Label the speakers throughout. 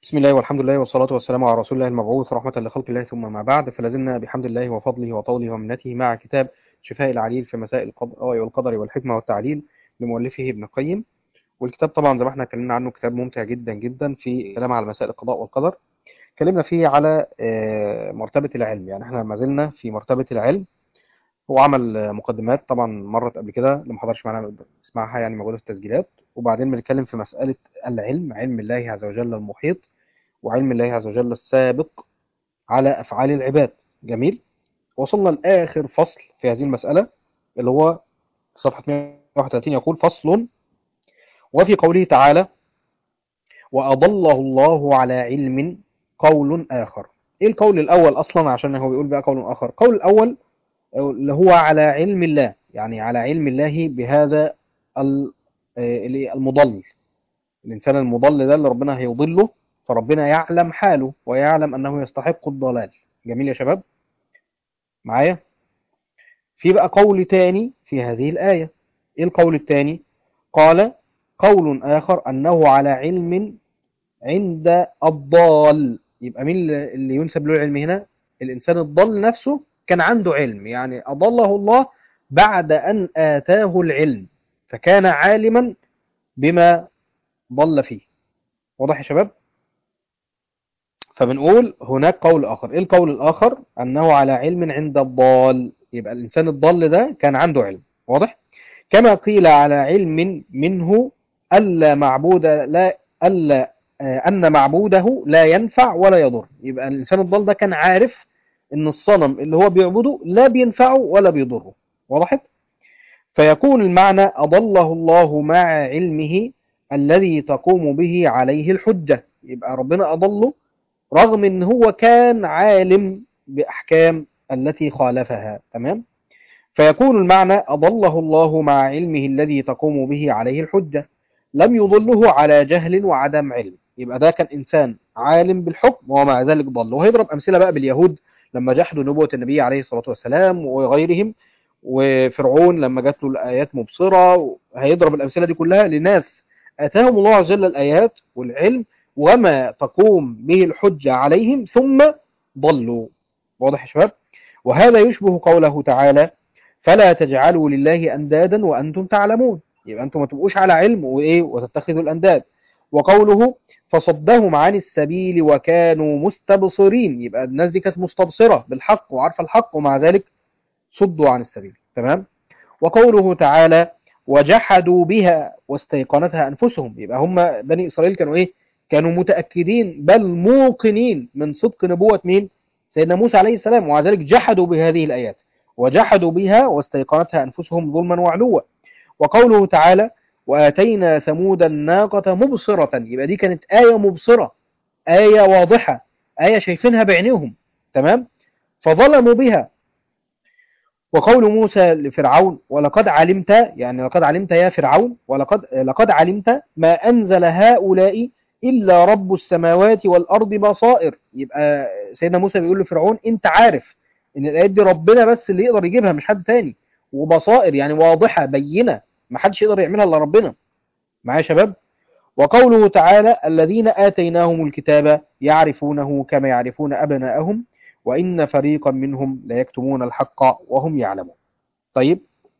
Speaker 1: بسم الله والحمد لله والصلاة والسلام على رسول الله المبعوث رحمة لخلق الله ثم ما بعد فلازلنا بحمد الله وفضله وطوله ومنته مع كتاب شفاء العليل في مسائل القضاء والقدر والحكمة والتعليل لمؤلفه ابن القيم والكتاب طبعا زي ما احنا اتكلمنا عنه كتاب ممتع جدا جدا في كلام على مسائل القضاء والقدر اتكلمنا فيه على آه، مرتبة العلم يعني احنا ما زلنا في مرتبة العلم هو عمل آه، مقدمات طبعا مرت قبل كده اللي ما حضرش معانا اسمعها يعني موجودة في التسجيلات وبعدين بنتكلم في مسألة العلم علم الله عز وجل المحيط وعلم الله عز وجل السابق على أفعال العباد جميل وصلنا لآخر فصل في هذه المسألة اللي هو في صفحة 131 يقول فصل وفي قوله تعالى وأضله الله على علم قول آخر إيه القول الأول أصلا عشان هو بيقول بقى قول آخر القول الأول اللي هو على علم الله يعني على علم الله بهذا ال- آه، اللي- المضل الإنسان المضل ده اللي ربنا هيضله فربنا يعلم حاله ويعلم أنه يستحق الضلال جميل يا شباب معايا في بقى قول تاني في هذه الآية إيه القول التاني قال قول آخر أنه على علم عند الضال يبقى مين اللي اللي ينسب له العلم هنا الإنسان الضال نفسه كان عنده علم يعني أضله الله بعد أن آتاه العلم فكان عالما بما ضل فيه واضح يا شباب فبنقول هناك قول آخر إيه القول الآخر أنه على علم عند الضال يبقى الإنسان الضال ده كان عنده علم واضح كما قيل على علم منه ألا معبود لا ألا آه، أن معبوده لا ينفع ولا يضر يبقى الإنسان الضال ده كان عارف إن الصنم اللي هو بيعبده لا بينفعه ولا بيضره وضحت فيكون المعنى أضله الله مع علمه الذي تقوم به عليه الحجة يبقى ربنا أضله رغم ان هو كان عالم باحكام التي خالفها تمام فيكون المعنى اضله الله مع علمه الذي تقوم به عليه الحجه لم يضله على جهل وعدم علم يبقى ده كان انسان عالم بالحكم ومع ذلك ضل وهيضرب امثله بقى باليهود لما جحدوا نبوه النبي عليه الصلاه والسلام وغيرهم وفرعون لما جات له الايات مبصره هيضرب الامثله دي كلها لناس اتاهم الله عز وجل الايات والعلم وما تقوم به الحجة عليهم ثم ضلوا واضح يا شباب وهذا يشبه قوله تعالى فلا تجعلوا لله أندادا وأنتم تعلمون يبقى أنتم ما تبقوش على علم وإيه وتتخذوا الأنداد وقوله فصدهم عن السبيل وكانوا مستبصرين يبقى الناس دي كانت مستبصرة بالحق وعارفة الحق ومع ذلك صدوا عن السبيل تمام وقوله تعالى وجحدوا بها واستيقنتها أنفسهم يبقى هم بني إسرائيل كانوا إيه كانوا متأكدين بل موقنين من صدق نبوة مين سيدنا موسى عليه السلام ومع ذلك جحدوا بهذه الآيات وجحدوا بها واستيقنتها أنفسهم ظلما وعلوا وقوله تعالى وآتينا ثمود الناقة مبصرة يبقى دي كانت آية مبصرة آية واضحة آية شايفينها بعينيهم تمام فظلموا بها وقول موسى لفرعون ولقد علمت يعني لقد علمت يا فرعون ولقد لقد علمت ما أنزل هؤلاء إلا رب السماوات والأرض بصائر يبقى سيدنا موسى بيقول لفرعون أنت عارف إن الآيات دي ربنا بس اللي يقدر يجيبها مش حد تاني وبصائر يعني واضحة بينة ما حدش يقدر يعملها إلا ربنا معايا يا شباب وقوله تعالى الذين آتيناهم الكتاب يعرفونه كما يعرفون أبناءهم وإن فريقا منهم لا يكتمون الحق وهم يعلمون طيب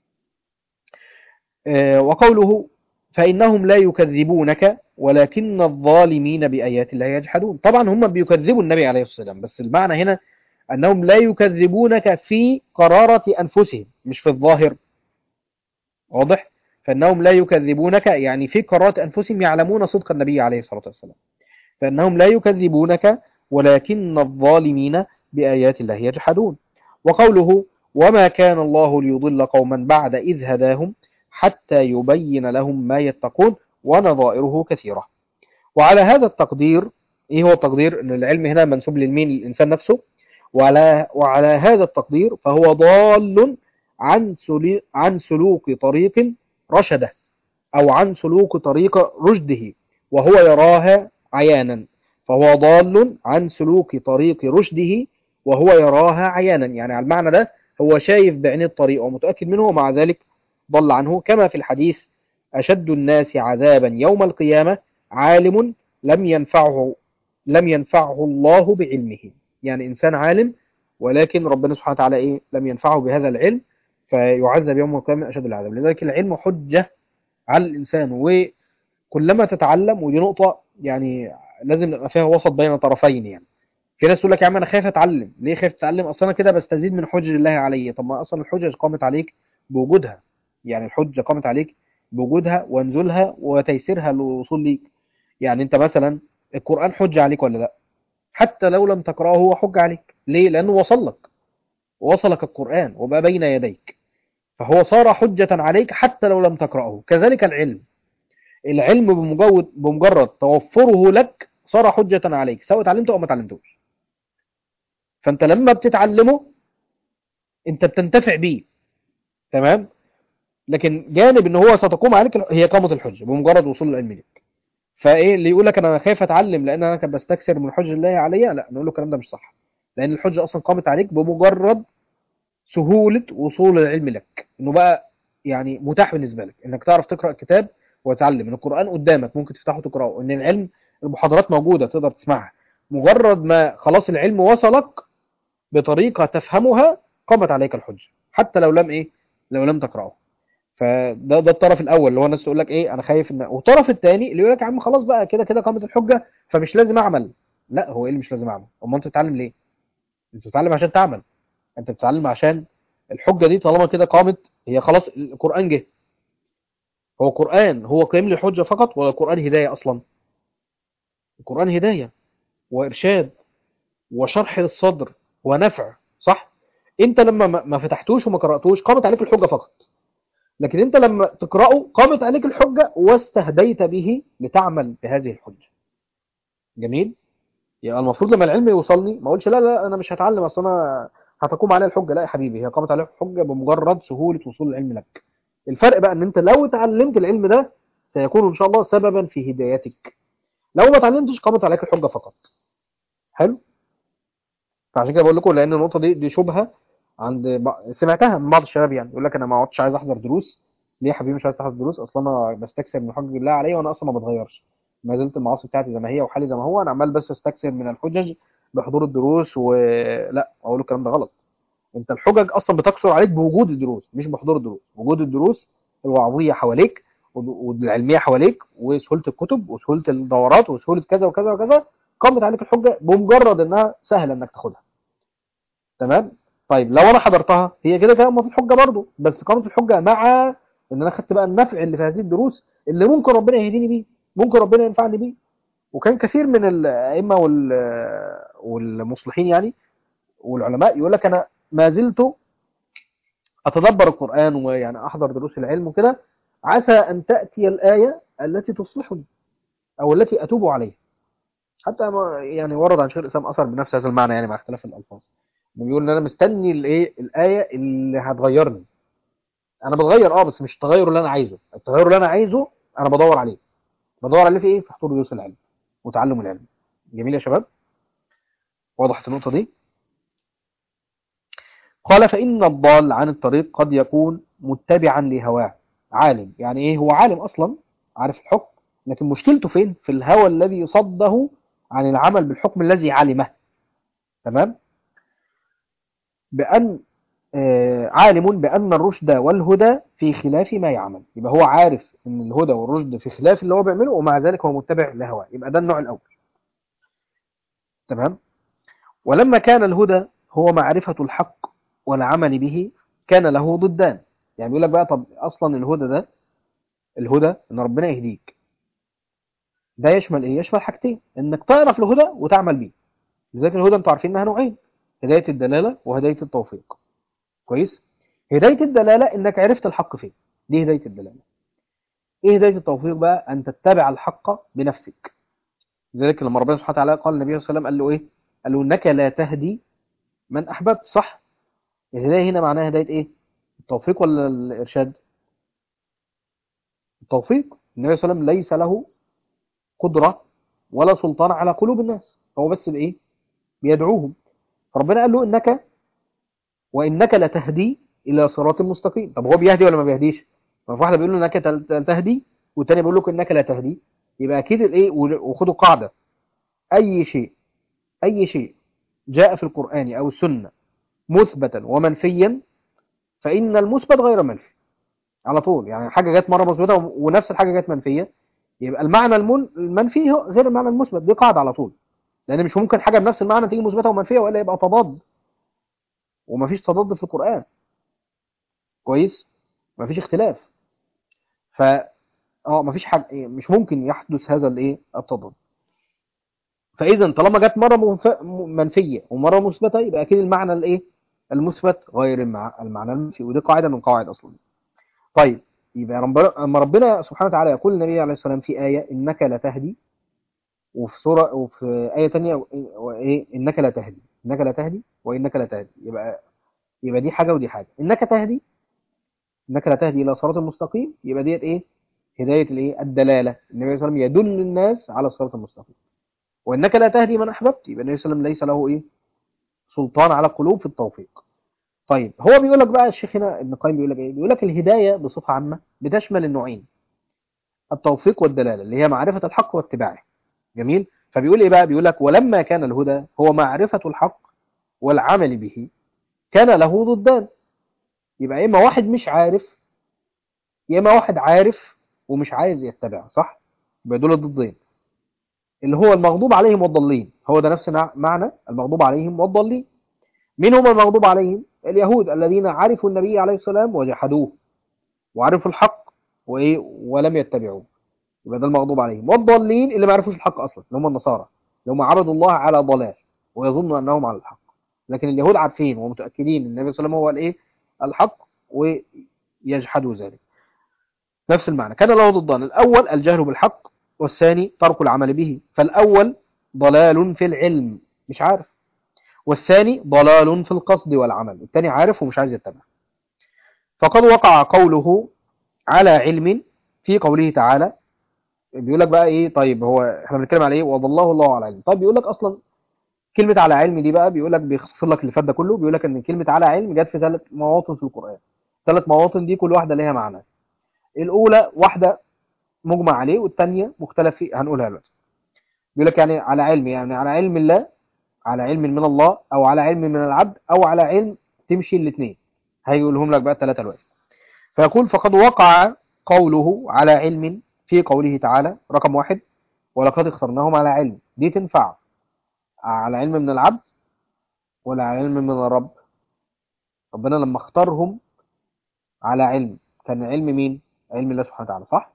Speaker 1: آه وقوله فإنهم لا يكذبونك ولكن الظالمين بآيات الله يجحدون طبعا هم بيكذبوا النبي عليه الصلاة والسلام بس المعنى هنا أنهم لا يكذبونك في قرارة أنفسهم مش في الظاهر واضح فإنهم لا يكذبونك يعني في قرارة أنفسهم يعلمون صدق النبي عليه الصلاة والسلام فإنهم لا يكذبونك ولكن الظالمين بآيات الله يجحدون وقوله وما كان الله ليضل قوما بعد إذ هداهم حتى يبين لهم ما يتقون ونظائره كثيرة وعلى هذا التقدير ايه هو التقدير ان العلم هنا منسوب للمين للانسان نفسه وعلى وعلى هذا التقدير فهو ضال عن سلي عن سلوك طريق رشده او عن سلوك طريق رشده وهو يراها عيانا فهو ضال عن سلوك طريق رشده وهو يراها عيانا يعني على المعنى ده هو شايف بعين الطريق ومتأكد منه ومع ذلك ضل عنه كما في الحديث أشد الناس عذابا يوم القيامة عالم لم ينفعه لم ينفعه الله بعلمه يعني إنسان عالم ولكن ربنا سبحانه وتعالى إيه لم ينفعه بهذا العلم فيعذب يوم القيامة أشد العذاب لذلك العلم حجة على الإنسان وكلما تتعلم ودي نقطة يعني لازم نبقى فيها وسط بين طرفين يعني في ناس تقول لك يا عم انا خايف اتعلم ليه خايف تتعلم اصلا انا كده بستزيد من حجج الله علي طب ما اصلا الحجج قامت عليك بوجودها يعني الحجه قامت عليك بوجودها ونزولها وتيسيرها للوصول ليك يعني انت مثلا القران حجه عليك ولا لا حتى لو لم تقراه هو حجه عليك ليه لانه وصل لك وصلك القران وبقى بين يديك فهو صار حجه عليك حتى لو لم تقراه كذلك العلم العلم بمجرد بمجرد توفره لك صار حجة عليك سواء اتعلمته او ما اتعلمتوش فانت لما بتتعلمه انت بتنتفع بيه تمام لكن جانب ان هو ستقوم عليك هي قامة الحجة بمجرد وصول العلم لك فايه اللي يقول لك انا خايف اتعلم لان انا كان بستكثر من حجة الله عليا لا نقول له الكلام ده مش صح لان الحجة اصلا قامت عليك بمجرد سهولة وصول العلم لك انه بقى يعني متاح بالنسبة لك انك تعرف تقرأ الكتاب وتعلم ان القرآن قدامك ممكن تفتحه تقرأه ان العلم المحاضرات موجودة تقدر تسمعها مجرد ما خلاص العلم وصلك بطريقة تفهمها قامت عليك الحجة حتى لو لم ايه لو لم تقرأه فده ده الطرف الاول اللي هو الناس تقول لك ايه انا خايف ان والطرف الثاني اللي يقول لك يا عم خلاص بقى كده كده قامت الحجة فمش لازم اعمل لا هو ايه اللي مش لازم اعمل امال انت بتتعلم ليه انت بتتعلم عشان تعمل انت بتتعلم عشان الحجة دي طالما كده قامت هي خلاص القرآن جه هو قرآن هو قيم لي الحجة فقط ولا القرآن هداية اصلا القرآن هداية وإرشاد وشرح للصدر ونفع صح انت لما ما فتحتوش وما قرأتوش قامت عليك الحجة فقط لكن انت لما تقرأه قامت عليك الحجة واستهديت به لتعمل بهذه الحجة جميل يعني المفروض لما العلم يوصلني ما اقولش لا لا انا مش هتعلم اصل انا هتقوم عليها الحجة لا يا حبيبي هي قامت عليك الحجة بمجرد سهولة وصول العلم لك الفرق بقى ان انت لو اتعلمت العلم ده سيكون ان شاء الله سببا في هدايتك لو ما اتعلمتش قامت عليك الحجه فقط حلو فعشان كده بقول لكم لان النقطه دي دي شبهه عند ب... سمعتها من بعض الشباب يعني يقول لك انا ما عدتش عايز احضر دروس ليه يا حبيبي مش عايز احضر دروس اصلا انا بستكثر من حجج الله عليا وانا اصلا ما بتغيرش ما زلت المعاصي بتاعتي زي ما هي وحالي زي ما هو انا عمال بس استكثر من الحجج بحضور الدروس ولا اقول الكلام ده غلط انت الحجج اصلا بتكثر عليك بوجود الدروس مش بحضور الدروس وجود الدروس الوعظيه حواليك والعلميه حواليك وسهوله الكتب وسهوله الدورات وسهوله كذا وكذا وكذا قامت عليك الحجه بمجرد انها سهله انك تاخدها تمام طيب لو انا حضرتها هي كده كده قامت الحجه برضه بس قامت الحجه مع ان انا خدت بقى النفع اللي في هذه الدروس اللي ممكن ربنا يهديني بيه ممكن ربنا ينفعني بيه وكان كثير من الائمه وال والمصلحين يعني والعلماء يقول لك انا ما زلت اتدبر القران ويعني احضر دروس العلم وكده عسى أن تأتي الآية التي تصلحني أو التي أتوب عليها حتى ما يعني ورد عن شيخ الإسلام أثر بنفس هذا المعنى يعني مع اختلاف الألفاظ بيقول إن أنا مستني الإيه الآية اللي هتغيرني أنا بتغير أه بس مش التغير اللي أنا عايزه التغير اللي أنا عايزه أنا بدور عليه بدور عليه في إيه في حضور دروس العلم وتعلم العلم جميل يا شباب وضحت النقطة دي قال فإن الضال عن الطريق قد يكون متبعا لهواه عالم يعني ايه هو عالم اصلا عارف الحكم لكن مشكلته فين في الهوى الذي يصده عن العمل بالحكم الذي علمه تمام بأن آه عالم بأن الرشد والهدى في خلاف ما يعمل يبقى هو عارف ان الهدى والرشد في خلاف اللي هو بيعمله ومع ذلك هو متبع لهواه يبقى ده النوع الأول تمام ولما كان الهدى هو معرفة الحق والعمل به كان له ضدان يعني بيقول لك بقى طب اصلا الهدى ده الهدى ان ربنا يهديك ده يشمل ايه يشمل حاجتين انك تعرف الهدى وتعمل بيه لذلك الهدى انتوا عارفين انها نوعين هدايه الدلاله وهدايه التوفيق كويس هدايه الدلاله انك عرفت الحق فين دي هدايه الدلاله ايه هدايه التوفيق بقى ان تتبع الحق بنفسك لذلك لما ربنا سبحانه وتعالى قال النبي صلى الله عليه وسلم قال له ايه قال له انك لا تهدي من احببت صح الهدايه هنا معناها هدايه ايه التوفيق ولا الإرشاد التوفيق النبي صلى الله عليه وسلم ليس له قدرة ولا سلطان على قلوب الناس هو بس بإيه بيدعوهم فربنا قال له إنك وإنك لتهدي إلى صراط مستقيم طب هو بيهدي ولا ما بيهديش ما في واحد بيقول له إنك تهدي والتاني بيقول لك إنك لا تهدي يبقى أكيد الإيه وخدوا قاعدة أي شيء أي شيء جاء في القرآن أو السنة مثبتا ومنفيا فإن المثبت غير منفي على طول يعني حاجة جت مرة مثبتة ونفس الحاجة جت منفية يبقى المعنى المن- المنفي هو غير المعنى المثبت دي قاعدة على طول لأن مش ممكن حاجة بنفس المعنى تيجي مثبتة ومنفية وإلا يبقى تضاد ومفيش تضاد في القرآن كويس مفيش اختلاف ف اه مفيش حاجة إيه، مش ممكن يحدث هذا الايه التضاد فاذا طالما جت مره منف- م- منفيه ومره مثبته يبقى اكيد المعنى الايه المثبت غير المع- المعنى المنفي ودي قاعده من قواعد اصلا طيب يبقى ربنا اما ربنا سبحانه وتعالى يقول للنبي عليه الصلاه والسلام في ايه انك لا تهدي وفي سوره وفي ايه ثانيه وايه انك لا تهدي انك لا تهدي وانك لا تهدي يبقى يبقى دي حاجه ودي حاجه انك تهدي انك لا تهدي الى صراط المستقيم يبقى ديت ايه هدايه الايه الدلاله النبي صلى الله عليه وسلم يدل الناس على الصراط المستقيم وانك لا تهدي من احببت يبقى النبي صلى الله عليه وسلم ليس له ايه سلطان على القلوب في التوفيق طيب هو بيقول لك بقى الشيخ هنا ابن القيم بيقول لك ايه بيقول لك الهدايه بصفه عامه بتشمل النوعين التوفيق والدلاله اللي هي معرفه الحق واتباعه جميل فبيقول ايه بقى بيقول لك ولما كان الهدى هو معرفه الحق والعمل به كان له ضدان يبقى يا اما واحد مش عارف يا اما واحد عارف ومش عايز يتبع صح يبقى دول الضدين اللي هو المغضوب عليهم والضالين هو ده نفس نع- معنى المغضوب عليهم والضالين مين هم المغضوب عليهم اليهود الذين عرفوا النبي عليه السلام وجحدوه وعرفوا الحق وايه ولم يتبعوه يبقى ده المغضوب عليهم والضالين اللي ما عرفوش الحق اصلا اللي هم النصارى اللي هم عرضوا الله على ضلال ويظنوا انهم على الحق لكن اليهود عارفين ومتاكدين ان النبي صلى الله عليه وسلم هو الايه الحق ويجحدوا ذلك نفس المعنى كان له ضدان الاول الجهل بالحق والثاني ترك العمل به فالاول ضلال في العلم مش عارف والثاني ضلال في القصد والعمل الثاني عارف ومش عايز يتبع فقد وقع قوله على علم في قوله تعالى بيقول لك بقى ايه طيب هو احنا بنتكلم على ايه وضله الله على علم طيب بيقول لك اصلا كلمة على علم دي بقى بيقول لك بيختصر لك اللي فات ده كله بيقول لك ان كلمة على علم جت في ثلاث مواطن في القرآن ثلاث مواطن دي كل واحدة ليها معنى الأولى واحدة مجمع عليه والثانية مختلف فيه هنقولها دلوقتي بيقول لك يعني على علم يعني على علم الله على علم من الله او على علم من العبد او على علم تمشي الاثنين هيقولهم لك بقى الثلاثه دلوقتي فيقول فقد وقع قوله على علم في قوله تعالى رقم واحد ولقد اخترناهم على علم دي تنفع على علم من العبد ولا على علم من الرب ربنا لما اختارهم على علم كان علم مين علم الله سبحانه وتعالى صح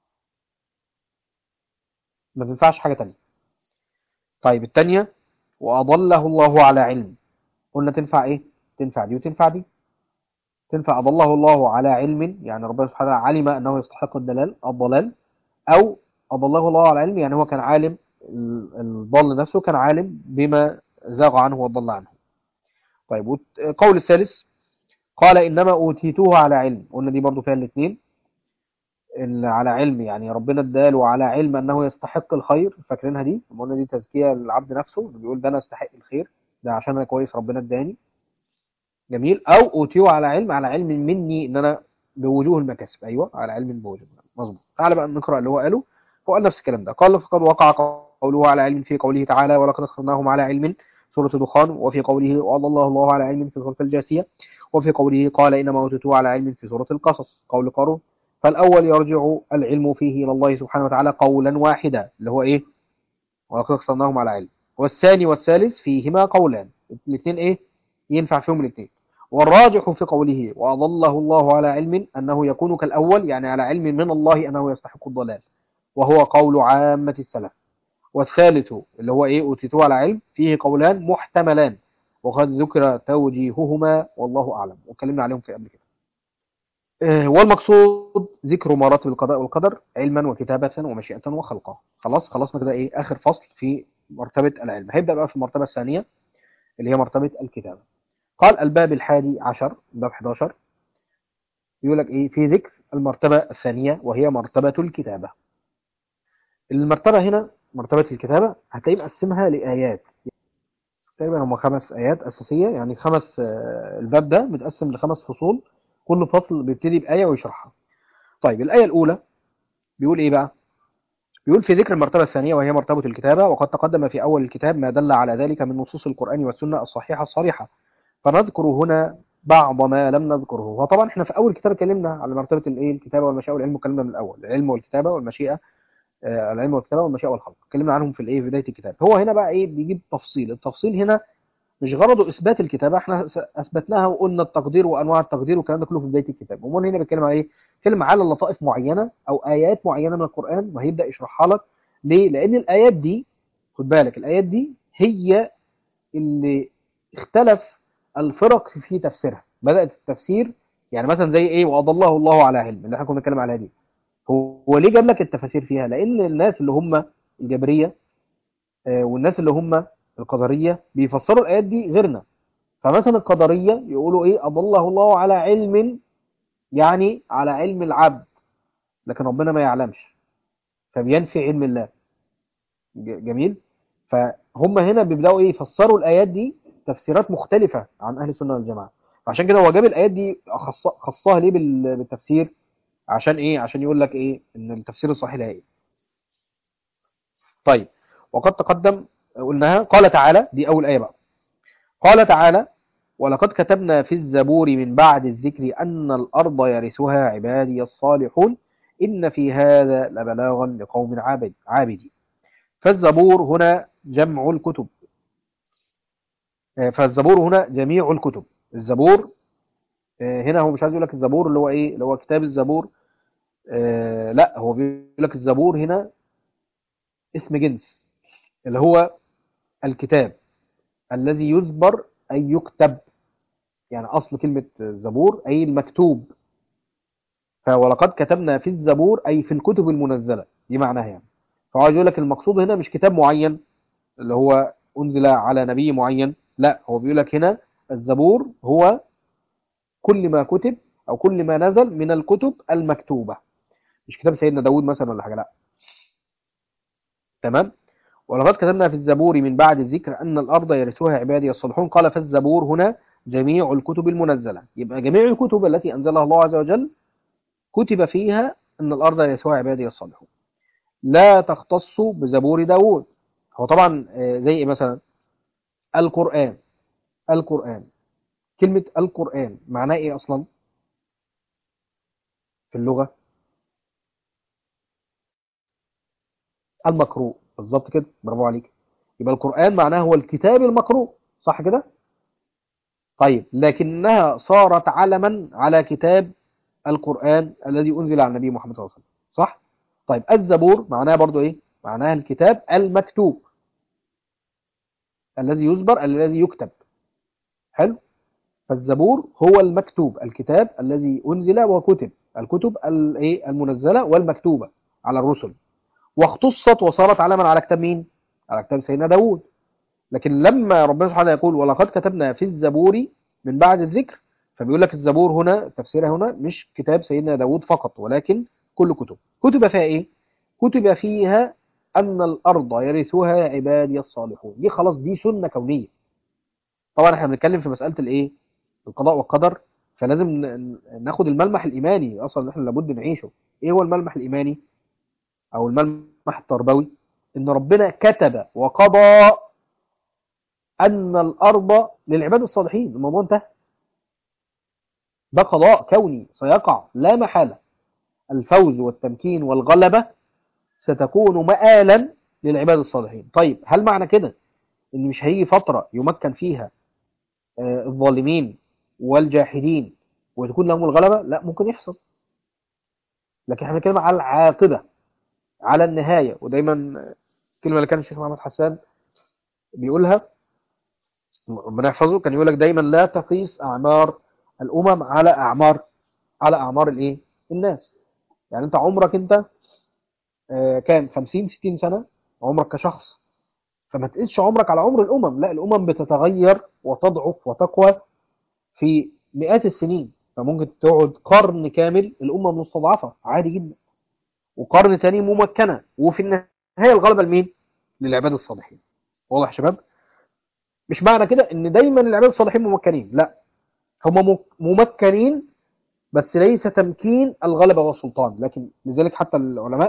Speaker 1: ما تنفعش حاجه تانية طيب الثانيه واضله الله على علم قلنا تنفع ايه تنفع دي وتنفع دي تنفع أضله الله على علم يعني ربنا سبحانه وتعالى علم أنه يستحق الدلال الضلال أو أضله الله على علم يعني هو كان عالم ال- الضال نفسه كان عالم بما زاغ عنه وضل عنه طيب القول الثالث قال إنما أوتيتوه على علم قلنا دي برضو فيها الاثنين اللي على علم يعني ربنا اداله على علم أنه يستحق الخير فاكرينها دي قلنا دي تزكية للعبد نفسه اللي بيقول ده أنا أستحق الخير ده عشان أنا كويس ربنا اداني جميل او اوتيو على علم على علم مني ان انا بوجوه المكاسب ايوه على علم بوجوه مظبوط تعالى بقى نقرا اللي هو قاله هو قال نفس الكلام ده قال فقد وقع قوله على علم في قوله تعالى ولقد اخترناهم على علم سورة دخان وفي قوله وأضل الله الله على علم في سورة الجاسية وفي قوله قال إنما أوتيته على علم في سورة القصص قول قارون فالأول يرجع العلم فيه إلى الله سبحانه وتعالى قولا واحدا اللي هو إيه ولقد اخترناهم على علم والثاني والثالث فيهما قولان الاثنين إيه ينفع فيهم الاثنين والراجح في قوله وأضله الله على علم أنه يكون كالأول يعني على علم من الله أنه يستحق الضلال وهو قول عامة السلف والثالث اللي هو إيه أوتيتوه على علم فيه قولان محتملان وقد ذكر توجيههما والله أعلم واتكلمنا عليهم في قبل كده آه، والمقصود ذكر مراتب القضاء والقدر علما وكتابة ومشيئة وخلقا خلاص خلصنا كده إيه آخر فصل في مرتبة العلم هيبدأ بقى في المرتبة الثانية اللي هي مرتبة الكتابة قال الباب الحادي عشر باب 11 يقول لك ايه في ذكر المرتبة الثانية وهي مرتبة الكتابة المرتبة هنا مرتبة الكتابة هتلاقيه مقسمها لآيات تقريبا هم خمس آيات أساسية يعني خمس آه، الباب ده متقسم لخمس فصول كل فصل بيبتدي بآية ويشرحها طيب الآية الأولى بيقول إيه بقى بيقول في ذكر المرتبة الثانية وهي مرتبة الكتابة وقد تقدم في أول الكتاب ما دل على ذلك من نصوص القرآن والسنة الصحيحة الصريحة فنذكر هنا بعض ما لم نذكره وطبعا احنا في أول كتاب اتكلمنا على مرتبة الايه الكتابة والمشيئة والعلم وكلمنا من الأول العلم والكتابة والمشيئة آه، العلم والكتابة والمشيئة والخلق اتكلمنا عنهم في الايه في بداية الكتاب هو هنا بقى ايه بيجيب تفصيل التفصيل هنا مش غرضه اثبات الكتابه احنا س- اثبتناها وقلنا التقدير وانواع التقدير والكلام ده كله في بدايه الكتاب امال هنا بيتكلم على ايه بيتكلم على لطائف معينه او ايات معينه من القران وهيبدا يشرحها لك ليه لان الايات دي خد بالك الايات دي هي اللي اختلف الفرق في تفسيرها بدات التفسير يعني مثلا زي ايه واضله الله على علم اللي احنا كنا بنتكلم عليها دي هو هو ليه جاب لك التفاسير فيها لان الناس اللي هم الجبريه آه، والناس اللي هم القدريه بيفسروا الايات دي غيرنا فمثلا القدريه يقولوا ايه اضله الله على علم يعني على علم العبد لكن ربنا ما يعلمش فبينفي علم الله ج- جميل فهم هنا بيبداوا ايه يفسروا الايات دي تفسيرات مختلفه عن اهل السنه والجماعه فعشان كده هو جاب الايات دي خص- خصها ليه بال- بالتفسير عشان ايه عشان يقول لك ايه ان التفسير الصحيح ده ايه طيب وقد تقدم قلناها قال تعالى دي اول ايه بقى قال تعالى ولقد كتبنا في الزبور من بعد الذكر أن الأرض يرثها عبادي الصالحون إن في هذا لبلاغا لقوم عابد عابدين فالزبور هنا جمع الكتب آه، فالزبور هنا جميع الكتب الزبور آه، هنا هو مش عايز يقول لك الزبور اللي هو ايه اللي هو كتاب الزبور آه، لا هو بيقول لك الزبور هنا اسم جنس اللي هو الكتاب الذي يزبر أي يكتب يعني أصل كلمة زبور أي المكتوب فولقد كتبنا في الزبور أي في الكتب المنزلة دي معناها يعني فهو عايز يقول لك المقصود هنا مش كتاب معين اللي هو أنزل على نبي معين لا هو بيقول لك هنا الزبور هو كل ما كتب أو كل ما نزل من الكتب المكتوبة مش كتاب سيدنا داود مثلا ولا حاجة لا تمام ولقد كتبنا في الزبور من بعد الذكر أن الأرض يرثها عبادي الصالحون قال فالزبور هنا جميع الكتب المنزلة يبقى جميع الكتب التي أنزلها الله عز وجل كتب فيها أن الأرض يرثها عبادي الصالحون لا تختص بزبور داود هو طبعا آه، زي إيه مثلا القرآن القرآن كلمة القرآن معناه إيه أصلا في اللغة المقروء بالظبط كده برافو عليك يبقى القرآن معناه هو الكتاب المقروء صح كده طيب لكنها صارت علما على كتاب القرآن الذي أنزل على النبي محمد صلى الله عليه وسلم صح طيب الزبور معناها برضو إيه معناها الكتاب المكتوب الذي يزبر الذي يكتب حلو فالزبور هو المكتوب الكتاب الذي أنزل وكتب الكتب ال- إيه؟ المنزلة والمكتوبة على الرسل واختصت وصارت علما على كتاب مين على كتاب سيدنا داود لكن لما ربنا سبحانه يقول ولقد كتبنا في الزبور من بعد الذكر فبيقول لك الزبور هنا تفسيرها هنا مش كتاب سيدنا داود فقط ولكن كل كتب كتب فيها ايه كتب فيها ان الارض يرثها عبادي الصالحون دي خلاص دي سنة كونية طبعا احنا بنتكلم في مسألة الايه القضاء والقدر فلازم ن- ناخد الملمح الايماني اصلا احنا لابد نعيشه ايه هو الملمح الايماني او الملمح التربوي ان ربنا كتب وقضى ان الارض للعباد الصالحين الموضوع انتهى ده قضاء كوني سيقع لا محالة الفوز والتمكين والغلبة ستكون مآلا للعباد الصالحين طيب هل معنى كده ان مش هيجي فترة يمكن فيها آه، الظالمين والجاحدين وتكون لهم الغلبة لا ممكن يحصل لكن احنا بنتكلم على العاقبة على النهاية ودايما الكلمة اللي كان الشيخ محمد حسان بيقولها ربنا يحفظه كان يقول لك دايما لا تقيس أعمار الأمم على أعمار على أعمار الإيه الناس يعني أنت عمرك أنت آه، كام 50 60 سنة عمرك كشخص فما تقيسش عمرك على عمر الأمم لا الأمم بتتغير وتضعف وتقوى في مئات السنين فممكن تقعد قرن كامل الأمة مستضعفة عادي جدا وقرن تاني ممكنة وفي النهاية الغلبة لمين؟ للعباد الصالحين واضح يا شباب؟ مش معنى كده ان دايما العباد الصالحين ممكنين لا هم مك- ممكنين بس ليس تمكين الغلبة والسلطان لكن لذلك حتى العلماء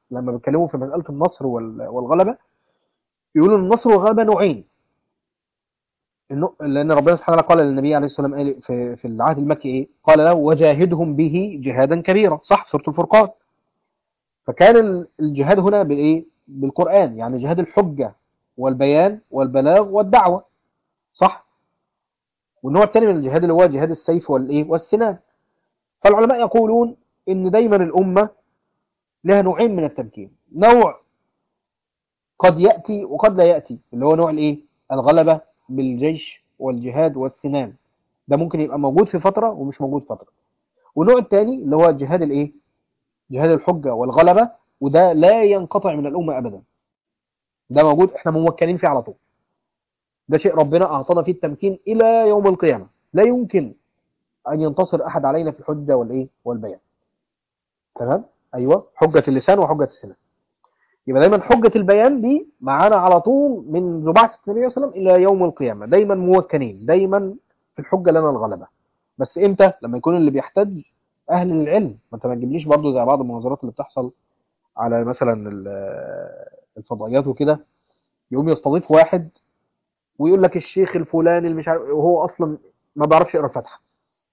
Speaker 1: لما بيتكلموا في مساله النصر وال- والغلبه يقولوا ان النصر والغلبه نوعين النوع- لان ربنا سبحانه وتعالى قال للنبي عليه الصلاه والسلام قال في في العهد المكي ايه؟ قال له وجاهدهم به جهادا كبيرا صح سوره الفرقان فكان ال- الجهاد هنا بالايه؟ بالقران يعني جهاد الحجه والبيان والبلاغ والدعوه صح؟ والنوع الثاني من الجهاد اللي هو جهاد السيف والايه؟ والسنان فالعلماء يقولون ان دايما الامه لها نوعين من التمكين نوع قد ياتي وقد لا ياتي اللي هو نوع الايه؟ الغلبه بالجيش والجهاد والسنان ده ممكن يبقى موجود في فتره ومش موجود فتره والنوع الثاني اللي هو جهاد الايه؟ جهاد الحجه والغلبه وده لا ينقطع من الامه ابدا ده موجود احنا ممكنين فيه على طول ده شيء ربنا اعطانا فيه التمكين الى يوم القيامه لا يمكن ان ينتصر احد علينا في الحجه والايه والبيان تمام ايوه حجه اللسان وحجه السنان يبقى دايما حجه البيان دي معانا على طول من بعثه النبي صلى الله عليه وسلم الى يوم القيامه دايما موكلين دايما في الحجه لنا الغلبه بس امتى لما يكون اللي بيحتج اهل العلم ما انت ما تجيبليش برضو زي بعض المناظرات اللي بتحصل على مثلا ال- الفضائيات وكده يقوم يستضيف واحد ويقول لك الشيخ الفلاني اللي مش عارف وهو اصلا ما بيعرفش يقرا الفاتحه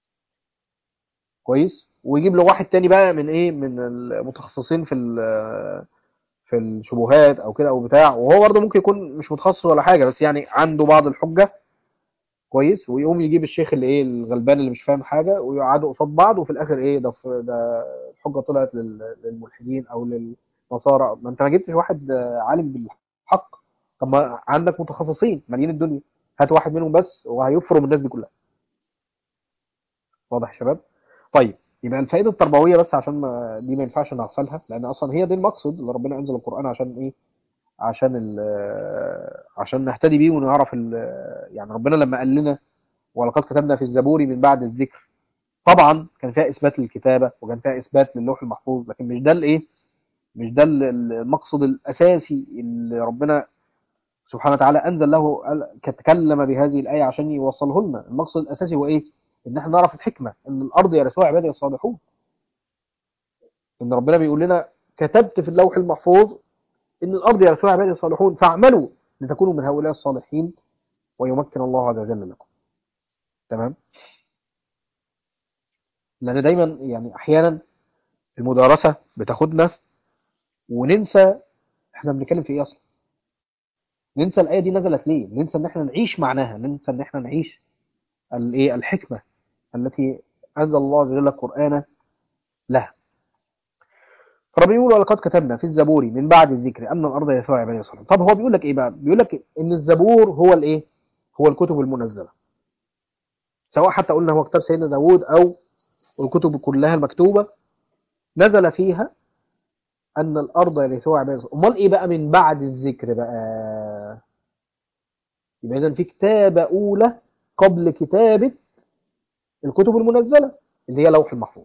Speaker 1: كويس ويجيب له واحد تاني بقى من ايه من المتخصصين في ال- في الشبهات او كده او بتاع وهو برضه ممكن يكون مش متخصص ولا حاجه بس يعني عنده بعض الحجه كويس ويقوم يجيب الشيخ اللي ايه الغلبان اللي مش فاهم حاجه ويقعدوا قصاد بعض وفي الاخر ايه ده ده الحجه طلعت لل- للملحدين او للنصارى ما انت ما جبتش واحد آه، عالم بالحق طب ما عندك متخصصين مالين الدنيا هات واحد منهم بس وهيفرم الناس دي كلها واضح يا شباب طيب يبقى الفائده التربويه بس عشان ما دي ما ينفعش نغفلها لان اصلا هي دي المقصد اللي ربنا انزل القران عشان ايه عشان ال عشان نهتدي بيه ونعرف ال يعني ربنا لما قال لنا ولقد كتبنا في الزبور من بعد الذكر طبعا كان فيها اثبات للكتابه وكان فيها اثبات للوح المحفوظ لكن مش ده الايه مش ده ال- المقصد الاساسي اللي ربنا سبحانه وتعالى انزل له قال- تكلم بهذه الايه عشان يوصله لنا المقصد الاساسي هو ايه ان احنا نعرف الحكمه ان الارض يرثوها عبادي الصالحون ان ربنا بيقول لنا كتبت في اللوح المحفوظ ان الارض يرثوها عبادي الصالحون فاعملوا لتكونوا من هؤلاء الصالحين ويمكن الله عز وجل لكم تمام لان دايما يعني احيانا المدارسه بتاخدنا وننسى احنا بنتكلم في ايه اصلا ننسى الايه دي نزلت ليه ننسى ان احنا نعيش معناها ننسى ان احنا نعيش الايه الحكمه التي انزل الله عز وجل القران لها فربنا يقول ولقد كتبنا في الزبور من بعد الذكر ان الارض يرثوها عبادي الصالحون طب هو بيقول لك ايه بقى بيقول لك ان الزبور هو الايه هو الكتب المنزله سواء حتى قلنا هو كتاب سيدنا داوود او الكتب كلها المكتوبه نزل فيها ان الارض يرثوها عبادي الصالحون امال ايه بقى من بعد الذكر بقى يبقى اذا في كتابه اولى قبل كتابه الكتب المنزله اللي هي لوح المحفوظ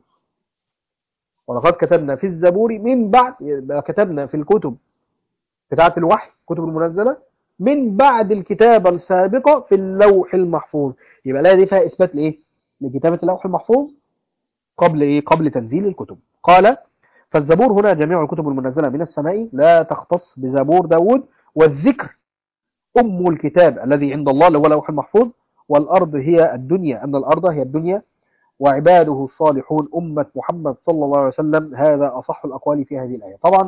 Speaker 1: ولقد كتبنا في الزبور من بعد يبقى كتبنا في الكتب بتاعة الوحي الكتب المنزلة من بعد الكتابة السابقة في اللوح المحفوظ يبقى الآية دي فيها إثبات لإيه؟ لكتابة اللوح المحفوظ قبل إيه؟ قبل تنزيل الكتب قال فالزبور هنا جميع الكتب المنزلة من السماء لا تختص بزبور داود والذكر أم الكتاب الذي عند الله اللي هو اللوح المحفوظ والأرض هي الدنيا أن الأرض هي الدنيا وعباده الصالحون أمة محمد صلى الله عليه وسلم هذا أصح الأقوال في هذه الآية طبعا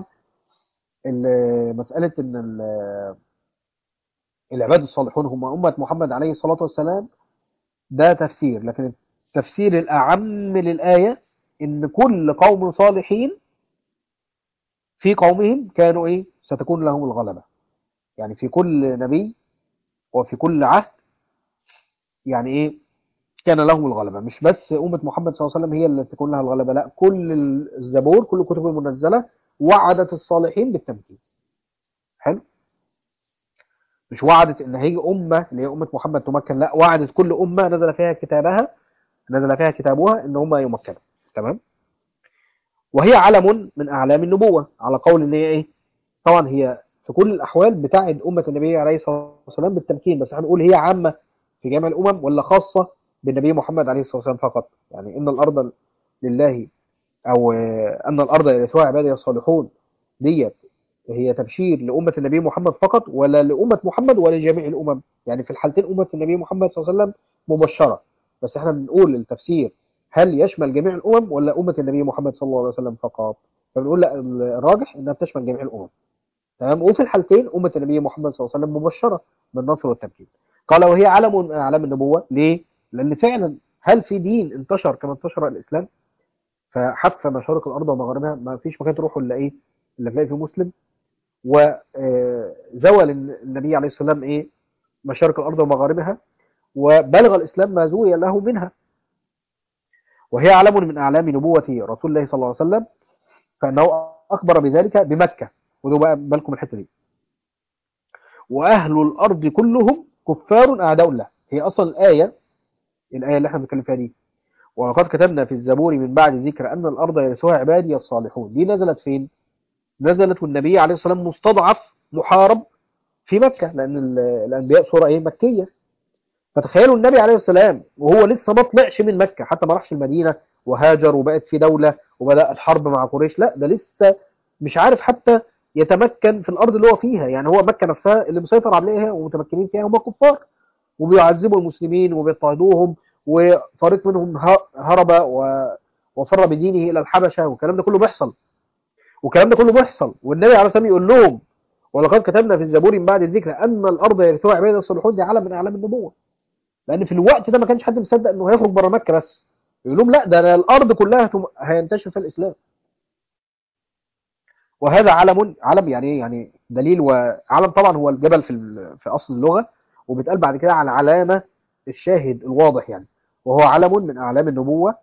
Speaker 1: ال- مسألة أن ال- العباد الصالحون هم أمة محمد عليه الصلاة والسلام ده تفسير لكن التفسير الأعم للآية إن كل قوم صالحين في قومهم كانوا إيه ستكون لهم الغلبة يعني في كل نبي وفي كل عهد يعني إيه كان لهم الغلبة مش بس أمة محمد صلى الله عليه وسلم هي اللي تكون لها الغلبة لا كل الزبور كل الكتب المنزلة وعدت الصالحين بالتمكين حلو مش وعدت ان هي أمة اللي هي أمة محمد تمكن لا وعدت كل أمة نزل فيها كتابها نزل فيها كتابها ان هم يمكنوا تمام وهي علم من أعلام النبوة على قول ان هي ايه طبعا هي في كل الأحوال بتاعد أمة النبي عليه الصلاة والسلام بالتمكين بس هنقول هي عامة في جميع الأمم ولا خاصة بالنبي محمد عليه الصلاة والسلام فقط يعني إن الأرض لله أو آه، أن الأرض يرثها عبادي الصالحون ديت هي تبشير لأمة النبي محمد فقط ولا لأمة محمد ولا لجميع الأمم يعني في الحالتين أمة النبي محمد صلى الله عليه وسلم مبشرة بس احنا بنقول التفسير هل يشمل جميع الأمم ولا أمة النبي محمد صلى الله عليه وسلم فقط فبنقول لا الراجح انها بتشمل جميع الأمم تمام وفي الحالتين أمة النبي محمد صلى الله عليه وسلم مبشرة بالنصر والتمكين قال وهي علم من أعلام النبوة ليه؟ لأن فعلا هل في دين انتشر كما انتشر الإسلام فحتى مشارق الأرض ومغاربها ما فيش مكان تروحوا إلا إيه؟ إلا تلاقي فيه مسلم وزول النبي عليه السلام إيه؟ مشارق الأرض ومغاربها وبلغ الإسلام ما زوي له منها وهي علم من أعلام نبوة رسول الله صلى الله عليه وسلم فإنه أخبر بذلك بمكة ودوا بقى بالكم الحتة دي وأهل الأرض كلهم كفار أعداء الله هي أصلا الآية الآية اللي احنا بنتكلم فيها دي ولقد كتبنا في الزبور من بعد ذكر أن الأرض يرثها عبادي الصالحون دي نزلت فين؟ نزلت والنبي عليه الصلاة والسلام مستضعف محارب في مكة لأن الأنبياء صورة إيه مكية فتخيلوا النبي عليه السلام وهو لسه ما طلعش من مكة حتى ما راحش المدينة وهاجر وبقت في دولة وبدأ الحرب مع قريش لا ده لسه مش عارف حتى يتمكن في الأرض اللي هو فيها يعني هو مكة نفسها اللي مسيطر عليها ومتمكنين فيها هم كفار وبيعذبوا المسلمين وبيضطهدوهم وفريق منهم هرب وفر بدينه إلى الحبشة والكلام ده كله بيحصل والكلام ده كله بيحصل والنبي عليه الصلاة والسلام يقول لهم ولقد كتبنا في الزبور من بعد الذكر أن الأرض يرثوها عباد الصالحون دي علم من أعلام النبوة لأن في الوقت ده ما كانش حد مصدق إنه هيخرج بره مكة بس يقول لهم لا ده الأرض كلها هينتشر في الإسلام وهذا علم علم يعني ايه يعني دليل وعلم طبعا هو الجبل في في اصل اللغه وبيتقال بعد كده على علامه الشاهد الواضح يعني وهو علم من اعلام النبوه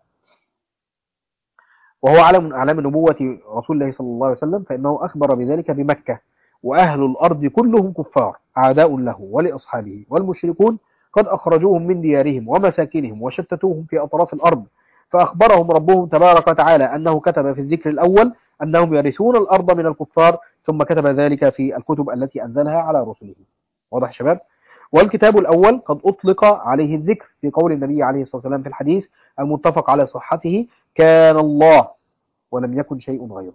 Speaker 1: وهو علم من اعلام نبوه رسول الله صلى الله عليه وسلم فانه اخبر بذلك بمكه واهل الارض كلهم كفار اعداء له ولاصحابه والمشركون قد اخرجوهم من ديارهم ومساكنهم وشتتوهم في اطراف الارض فاخبرهم ربهم تبارك وتعالى انه كتب في الذكر الاول أنهم يرثون الأرض من الكفار ثم كتب ذلك في الكتب التي أنزلها على رسله واضح يا شباب والكتاب الأول قد أطلق عليه الذكر في قول النبي عليه الصلاة والسلام في الحديث المتفق على صحته كان الله ولم يكن شيء غيره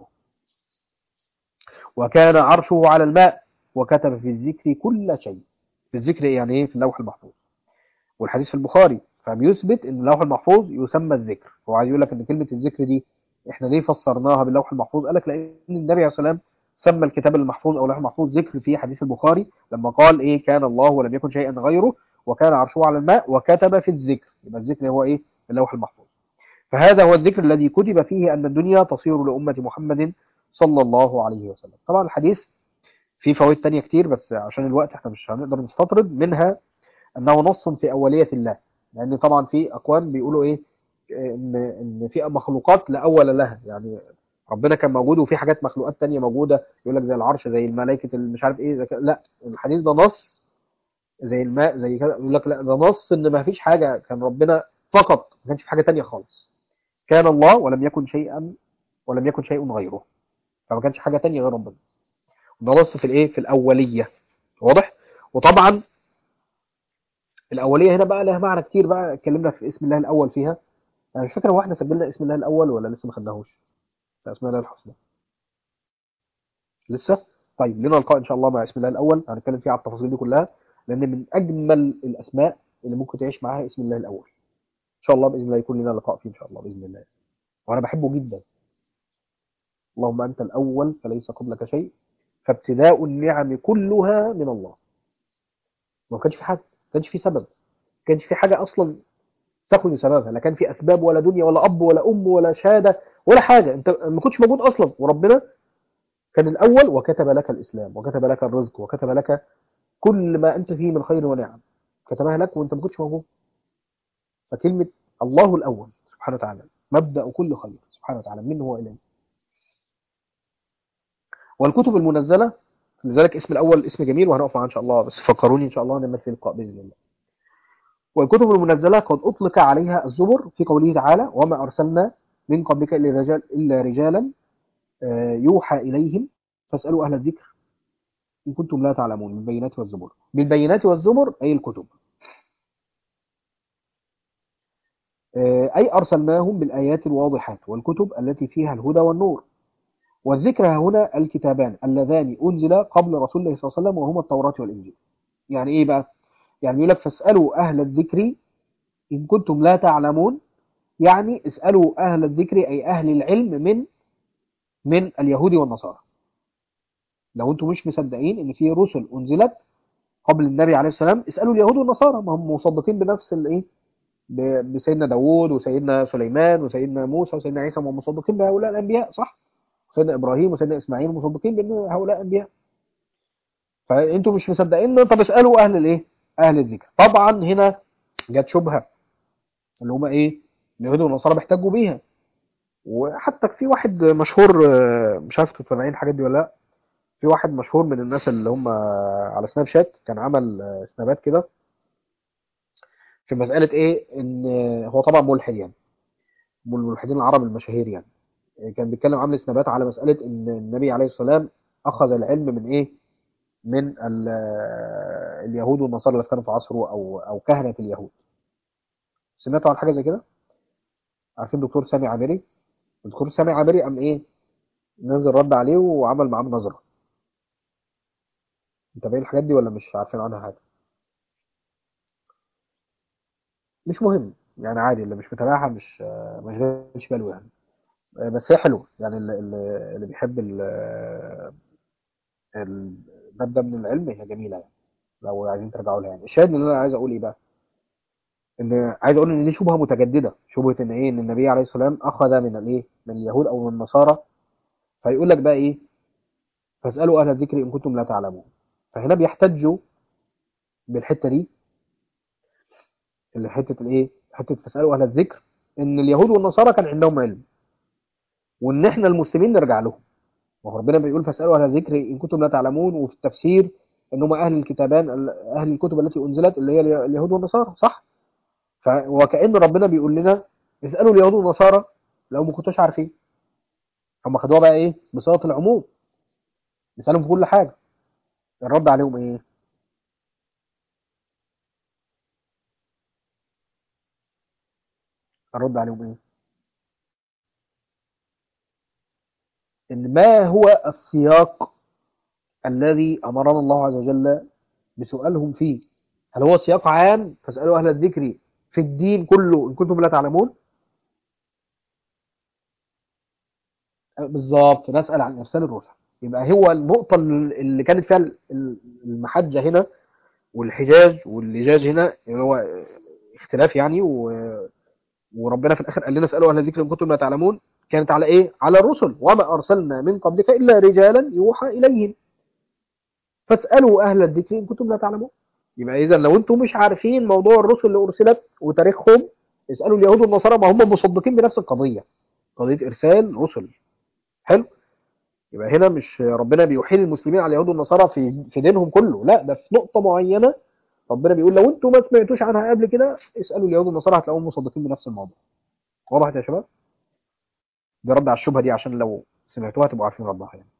Speaker 1: وكان عرشه على الماء وكتب في الذكر كل شيء في الذكر يعني ايه في اللوح المحفوظ والحديث في البخاري فبيثبت ان اللوح المحفوظ يسمى الذكر هو عايز يقول لك ان كلمة الذكر دي احنا ليه فسرناها باللوح المحفوظ قال لك لان النبي عليه الصلاه والسلام سمى الكتاب المحفوظ او اللوح المحفوظ ذكر في حديث البخاري لما قال ايه كان الله ولم يكن شيئا غيره وكان عرشه على الماء وكتب في الذكر يبقى الذكر هو ايه اللوح المحفوظ فهذا هو الذكر الذي كتب فيه ان الدنيا تصير لامه محمد صلى الله عليه وسلم طبعا الحديث فيه فوائد تانية كتير بس عشان الوقت احنا مش هنقدر نستطرد منها انه نص في اوليه الله لان طبعا في اقوام بيقولوا ايه ان ان في مخلوقات لا اول لها يعني ربنا كان موجود وفي حاجات مخلوقات تانية موجوده يقول لك زي العرش زي الملائكه اللي مش عارف ايه زي لا الحديث ده نص زي الماء زي كده يقول لك لا ده نص ان ما فيش حاجه كان ربنا فقط ما كانش في حاجه تانية خالص كان الله ولم يكن شيئا ولم يكن شيء غيره فما كانش حاجه تانية غير ربنا ده نص في الايه في الاوليه واضح وطبعا الاوليه هنا بقى لها معنى كتير بقى اتكلمنا في اسم الله الاول فيها انا مش فاكر هو احنا سجلنا اسم الله الاول ولا لسه ما خدناهوش اسم الله الحسنى لسه طيب لنا لقاء ان شاء الله مع اسم الله الاول هنتكلم فيه على التفاصيل دي كلها لان من اجمل الاسماء اللي ممكن تعيش معاها اسم الله الاول ان شاء الله باذن الله يكون لنا لقاء فيه ان شاء الله باذن الله وانا بحبه جدا اللهم انت الاول فليس قبلك شيء فابتداء النعم كلها من الله ما كانش في حد ما كانش في سبب ما كانش في حاجه اصلا تاخد سببها لا كان في اسباب ولا دنيا ولا اب ولا ام ولا شهاده ولا حاجه انت ما كنتش موجود اصلا وربنا كان الاول وكتب لك الاسلام وكتب لك الرزق وكتب لك كل ما انت فيه من خير ونعم كتبها لك وانت ما كنتش موجود فكلمه الله الاول سبحانه وتعالى مبدا كل خير سبحانه وتعالى منه واليه والكتب المنزله لذلك اسم الاول اسم جميل وهنقف معاه ان شاء الله بس فكروني ان شاء الله نعمل فيه لقاء باذن الله والكتب المنزلة قد أطلق عليها الزبر في قوله تعالى وما أرسلنا من قبلك إلا, رجال إلا رجالا يوحى إليهم فاسألوا أهل الذكر إن كنتم لا تعلمون من البينات والزبر بالبينات والزبر أي الكتب أي أرسلناهم بالآيات الواضحات والكتب التي فيها الهدى والنور والذكر هنا الكتابان اللذان أنزل قبل رسول الله صلى الله عليه وسلم وهما التوراة والإنجيل يعني إيه بقى؟ يعني يقول لك فاسألوا أهل الذكر إن كنتم لا تعلمون يعني اسألوا أهل الذكر أي أهل العلم من من اليهود والنصارى لو أنتم مش مصدقين إن في رسل أنزلت قبل النبي عليه السلام اسألوا اليهود والنصارى ما هم مصدقين بنفس الإيه ب- بسيدنا داوود وسيدنا سليمان وسيدنا موسى وسيدنا عيسى هم مصدقين بهؤلاء الأنبياء صح؟ سيدنا إبراهيم وسيدنا إسماعيل مصدقين بأن هؤلاء أنبياء فأنتم مش مصدقين طب اسألوا أهل الإيه؟ أهل الذكر طبعا هنا جت شبهة اللي هم إيه؟ اليهود والنصارى بيحتجوا بيها وحتى في واحد مشهور آه، مش عارف انتوا متابعين الحاجات دي ولا لا في واحد مشهور من الناس اللي هم على سناب شات كان عمل آه، سنابات كده في مسألة ايه ان هو طبعا ملحد يعني من الملحدين العرب المشاهير يعني كان بيتكلم عامل سنابات على مسألة ان النبي عليه السلام اخذ العلم من ايه من ال- اليهود والنصارى اللي كانوا في عصره او او كهنة اليهود سمعتوا عن حاجة زي كده عارفين دكتور سامي عامري الدكتور سامي عامري قام ايه نزل رد عليه وعمل معاه مناظرة متابعين الحاجات دي ولا مش عارفين عنها حاجة مش مهم يعني عادي اللي مش متابعها مش آه، ما يشغلش باله يعني آه، بس هي حلوه يعني اللي, اللي اللي بيحب ال- آه، الباب ده من العلم هي جميله يعني لو عايزين ترجعوا لها يعني الشاهد اللي انا عايز اقول ايه بقى ان عايز اقول ان دي شبهه متجدده شبهه ان ايه ان النبي عليه السلام اخذ من الايه من اليهود او من النصارى فيقول لك بقى ايه فاسالوا اهل الذكر ان كنتم لا تعلمون فهنا بيحتجوا بالحته دي اللي حته الايه حته فاسالوا اهل الذكر ان اليهود والنصارى كان عندهم علم وان احنا المسلمين نرجع لهم وربنا بيقول فاسالوا اهل الذكر ان كنتم لا تعلمون وفي التفسير ان هم اهل الكتابان اهل الكتب التي انزلت اللي هي اليهود والنصارى صح ف وكأن ربنا بيقول لنا اسالوا اليهود والنصارى لو ما كنتوش عارفين هم خدوها بقى ايه بصيغه العموم نسالهم في كل حاجه الرد عليهم ايه الرد عليهم ايه ان ما هو السياق الذي امرنا الله عز وجل بسؤالهم فيه هل هو سياق عام فاسالوا اهل الذكر في الدين كله ان كنتم لا تعلمون بالظبط نسال عن ارسال الرسل يبقى هو النقطه اللي كانت فيها المحجه هنا والحجاج واللجاج هنا اللي هو اختلاف يعني و... وربنا في الاخر قال لنا اسالوا اهل الذكر ان كنتم لا تعلمون كانت على ايه على الرسل وما ارسلنا من قبلك الا رجالا يوحى اليهم فاسالوا اهل الذكر ان كنتم لا تعلمون يبقى اذا لو انتم مش عارفين موضوع الرسل اللي ارسلت وتاريخهم اسالوا اليهود والنصارى ما هم مصدقين بنفس القضيه قضيه ارسال رسل حلو يبقى هنا مش ربنا بيحيل المسلمين على اليهود والنصارى في في دينهم كله لا ده في نقطه معينه ربنا بيقول لو انتم ما سمعتوش عنها قبل كده اسالوا اليهود والنصارى هتلاقوهم مصدقين بنفس الموضوع وضحت يا شباب ده رد على الشبهه دي عشان لو سمعتوها تبقوا عارفين ردها يعني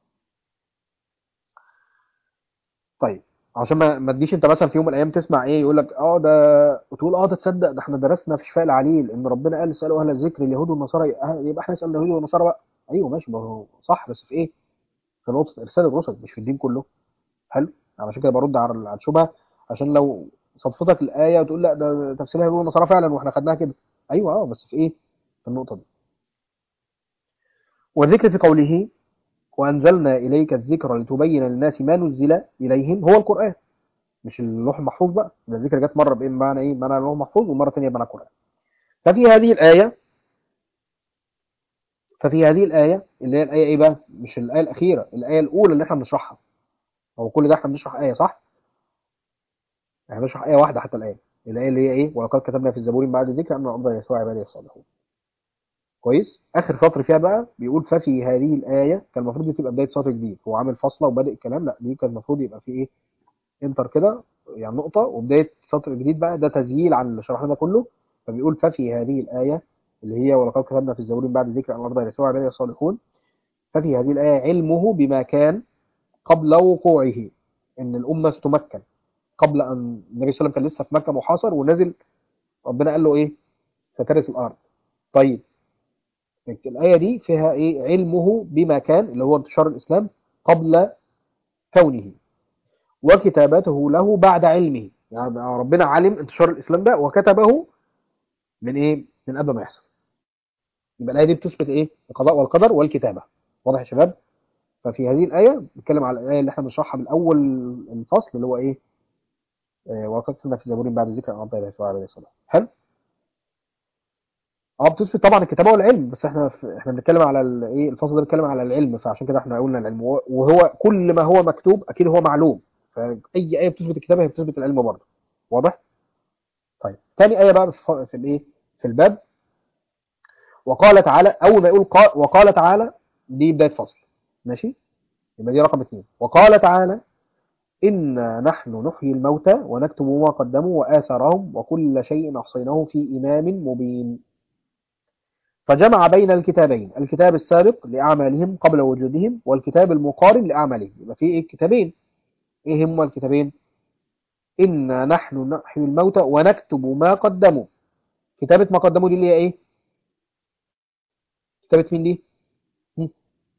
Speaker 1: طيب عشان ما ما تجيش انت مثلا في يوم من الايام تسمع ايه يقول لك اه ده وتقول اه ده تصدق ده احنا درسنا في شفاء العليل ان ربنا قال اسالوا اهل الذكر اليهود والنصارى يبقى احنا نسال اليهود والنصارى بقى ايوه ماشي ما هو صح بس في ايه؟ في نقطه ارسال الرسل مش في الدين كله حلو علشان كده برد على الشبهه عشان لو صدفتك الايه وتقول لا ده تفسيرها اليهود والنصارى فعلا واحنا خدناها كده ايوه اه بس في ايه؟ في النقطه دي والذكر في قوله وأنزلنا إليك الذكر لتبين للناس ما نزل إليهم هو القرآن مش اللوح المحفوظ بقى ده الذكر جت مرة بإيه معنى إيه معنى اللوح المحفوظ ومرة ثانية بمعنى القرآن ففي هذه الآية ففي هذه الآية اللي هي الآية إيه بقى مش الآية الأخيرة الآية الأولى اللي إحنا بنشرحها هو كل ده إحنا بنشرح آية صح؟ إحنا بنشرح آية واحدة حتى الآية الآية اللي هي إيه ولقد كتبنا في الزبور بعد الذكر أن الأرض يسوع عبادي الصالحون كويس اخر سطر فيها بقى بيقول ففي هذه الايه كان المفروض دي تبقى بدايه سطر جديد هو عامل فاصله وبادئ الكلام لا دي كان المفروض يبقى في ايه انتر كده يعني نقطه وبدايه سطر جديد بقى ده تسجيل عن اللي شرحنا ده كله فبيقول ففي هذه الايه اللي هي ولقد كتبنا في الزبور بعد الذكر ان الارض يسوع عبادي الصالحون ففي هذه الايه علمه بما كان قبل وقوعه ان الامه ستمكن قبل ان النبي صلى الله عليه وسلم كان لسه في مكه محاصر ونزل ربنا قال له ايه سترث الارض طيب الآية دي فيها إيه علمه بما كان اللي هو انتشار الإسلام قبل كونه وكتابته له بعد علمه يعني ربنا علم انتشار الإسلام ده وكتبه من إيه من قبل ما يحصل يبقى الآية دي بتثبت إيه القضاء والقدر والكتابة واضح يا شباب ففي هذه الآية بنتكلم على الآية اللي احنا بنشرحها من أول الفصل اللي هو إيه آه وقد كنا في زبور بعد ذكر رب الله عليه الصلاة حلو اه بتثبت طبعا الكتابه والعلم بس احنا في احنا بنتكلم على ايه الفصل ده بيتكلم على العلم فعشان كده احنا قلنا العلم وهو كل ما هو مكتوب اكيد هو معلوم فاي ايه بتثبت الكتابه هي بتثبت العلم برضه واضح طيب ثاني ايه بقى في في الايه في الباب وقال تعالى اول ما يقول قال وقال تعالى دي بدايه فصل ماشي يبقى دي رقم اثنين وقال تعالى إنا نحن نحيي الموتى ونكتب ما قدموا وآثارهم وكل شيء أحصيناه في إمام مبين فجمع بين الكتابين الكتاب السابق لأعمالهم قبل وجودهم والكتاب المقارن لأعمالهم يبقى في إيه كتابين إيه هما الكتابين إنا نحن نحيي الموتى ونكتب ما قدموا كتابة ما قدموا دي اللي هي إيه كتابة مين دي هم؟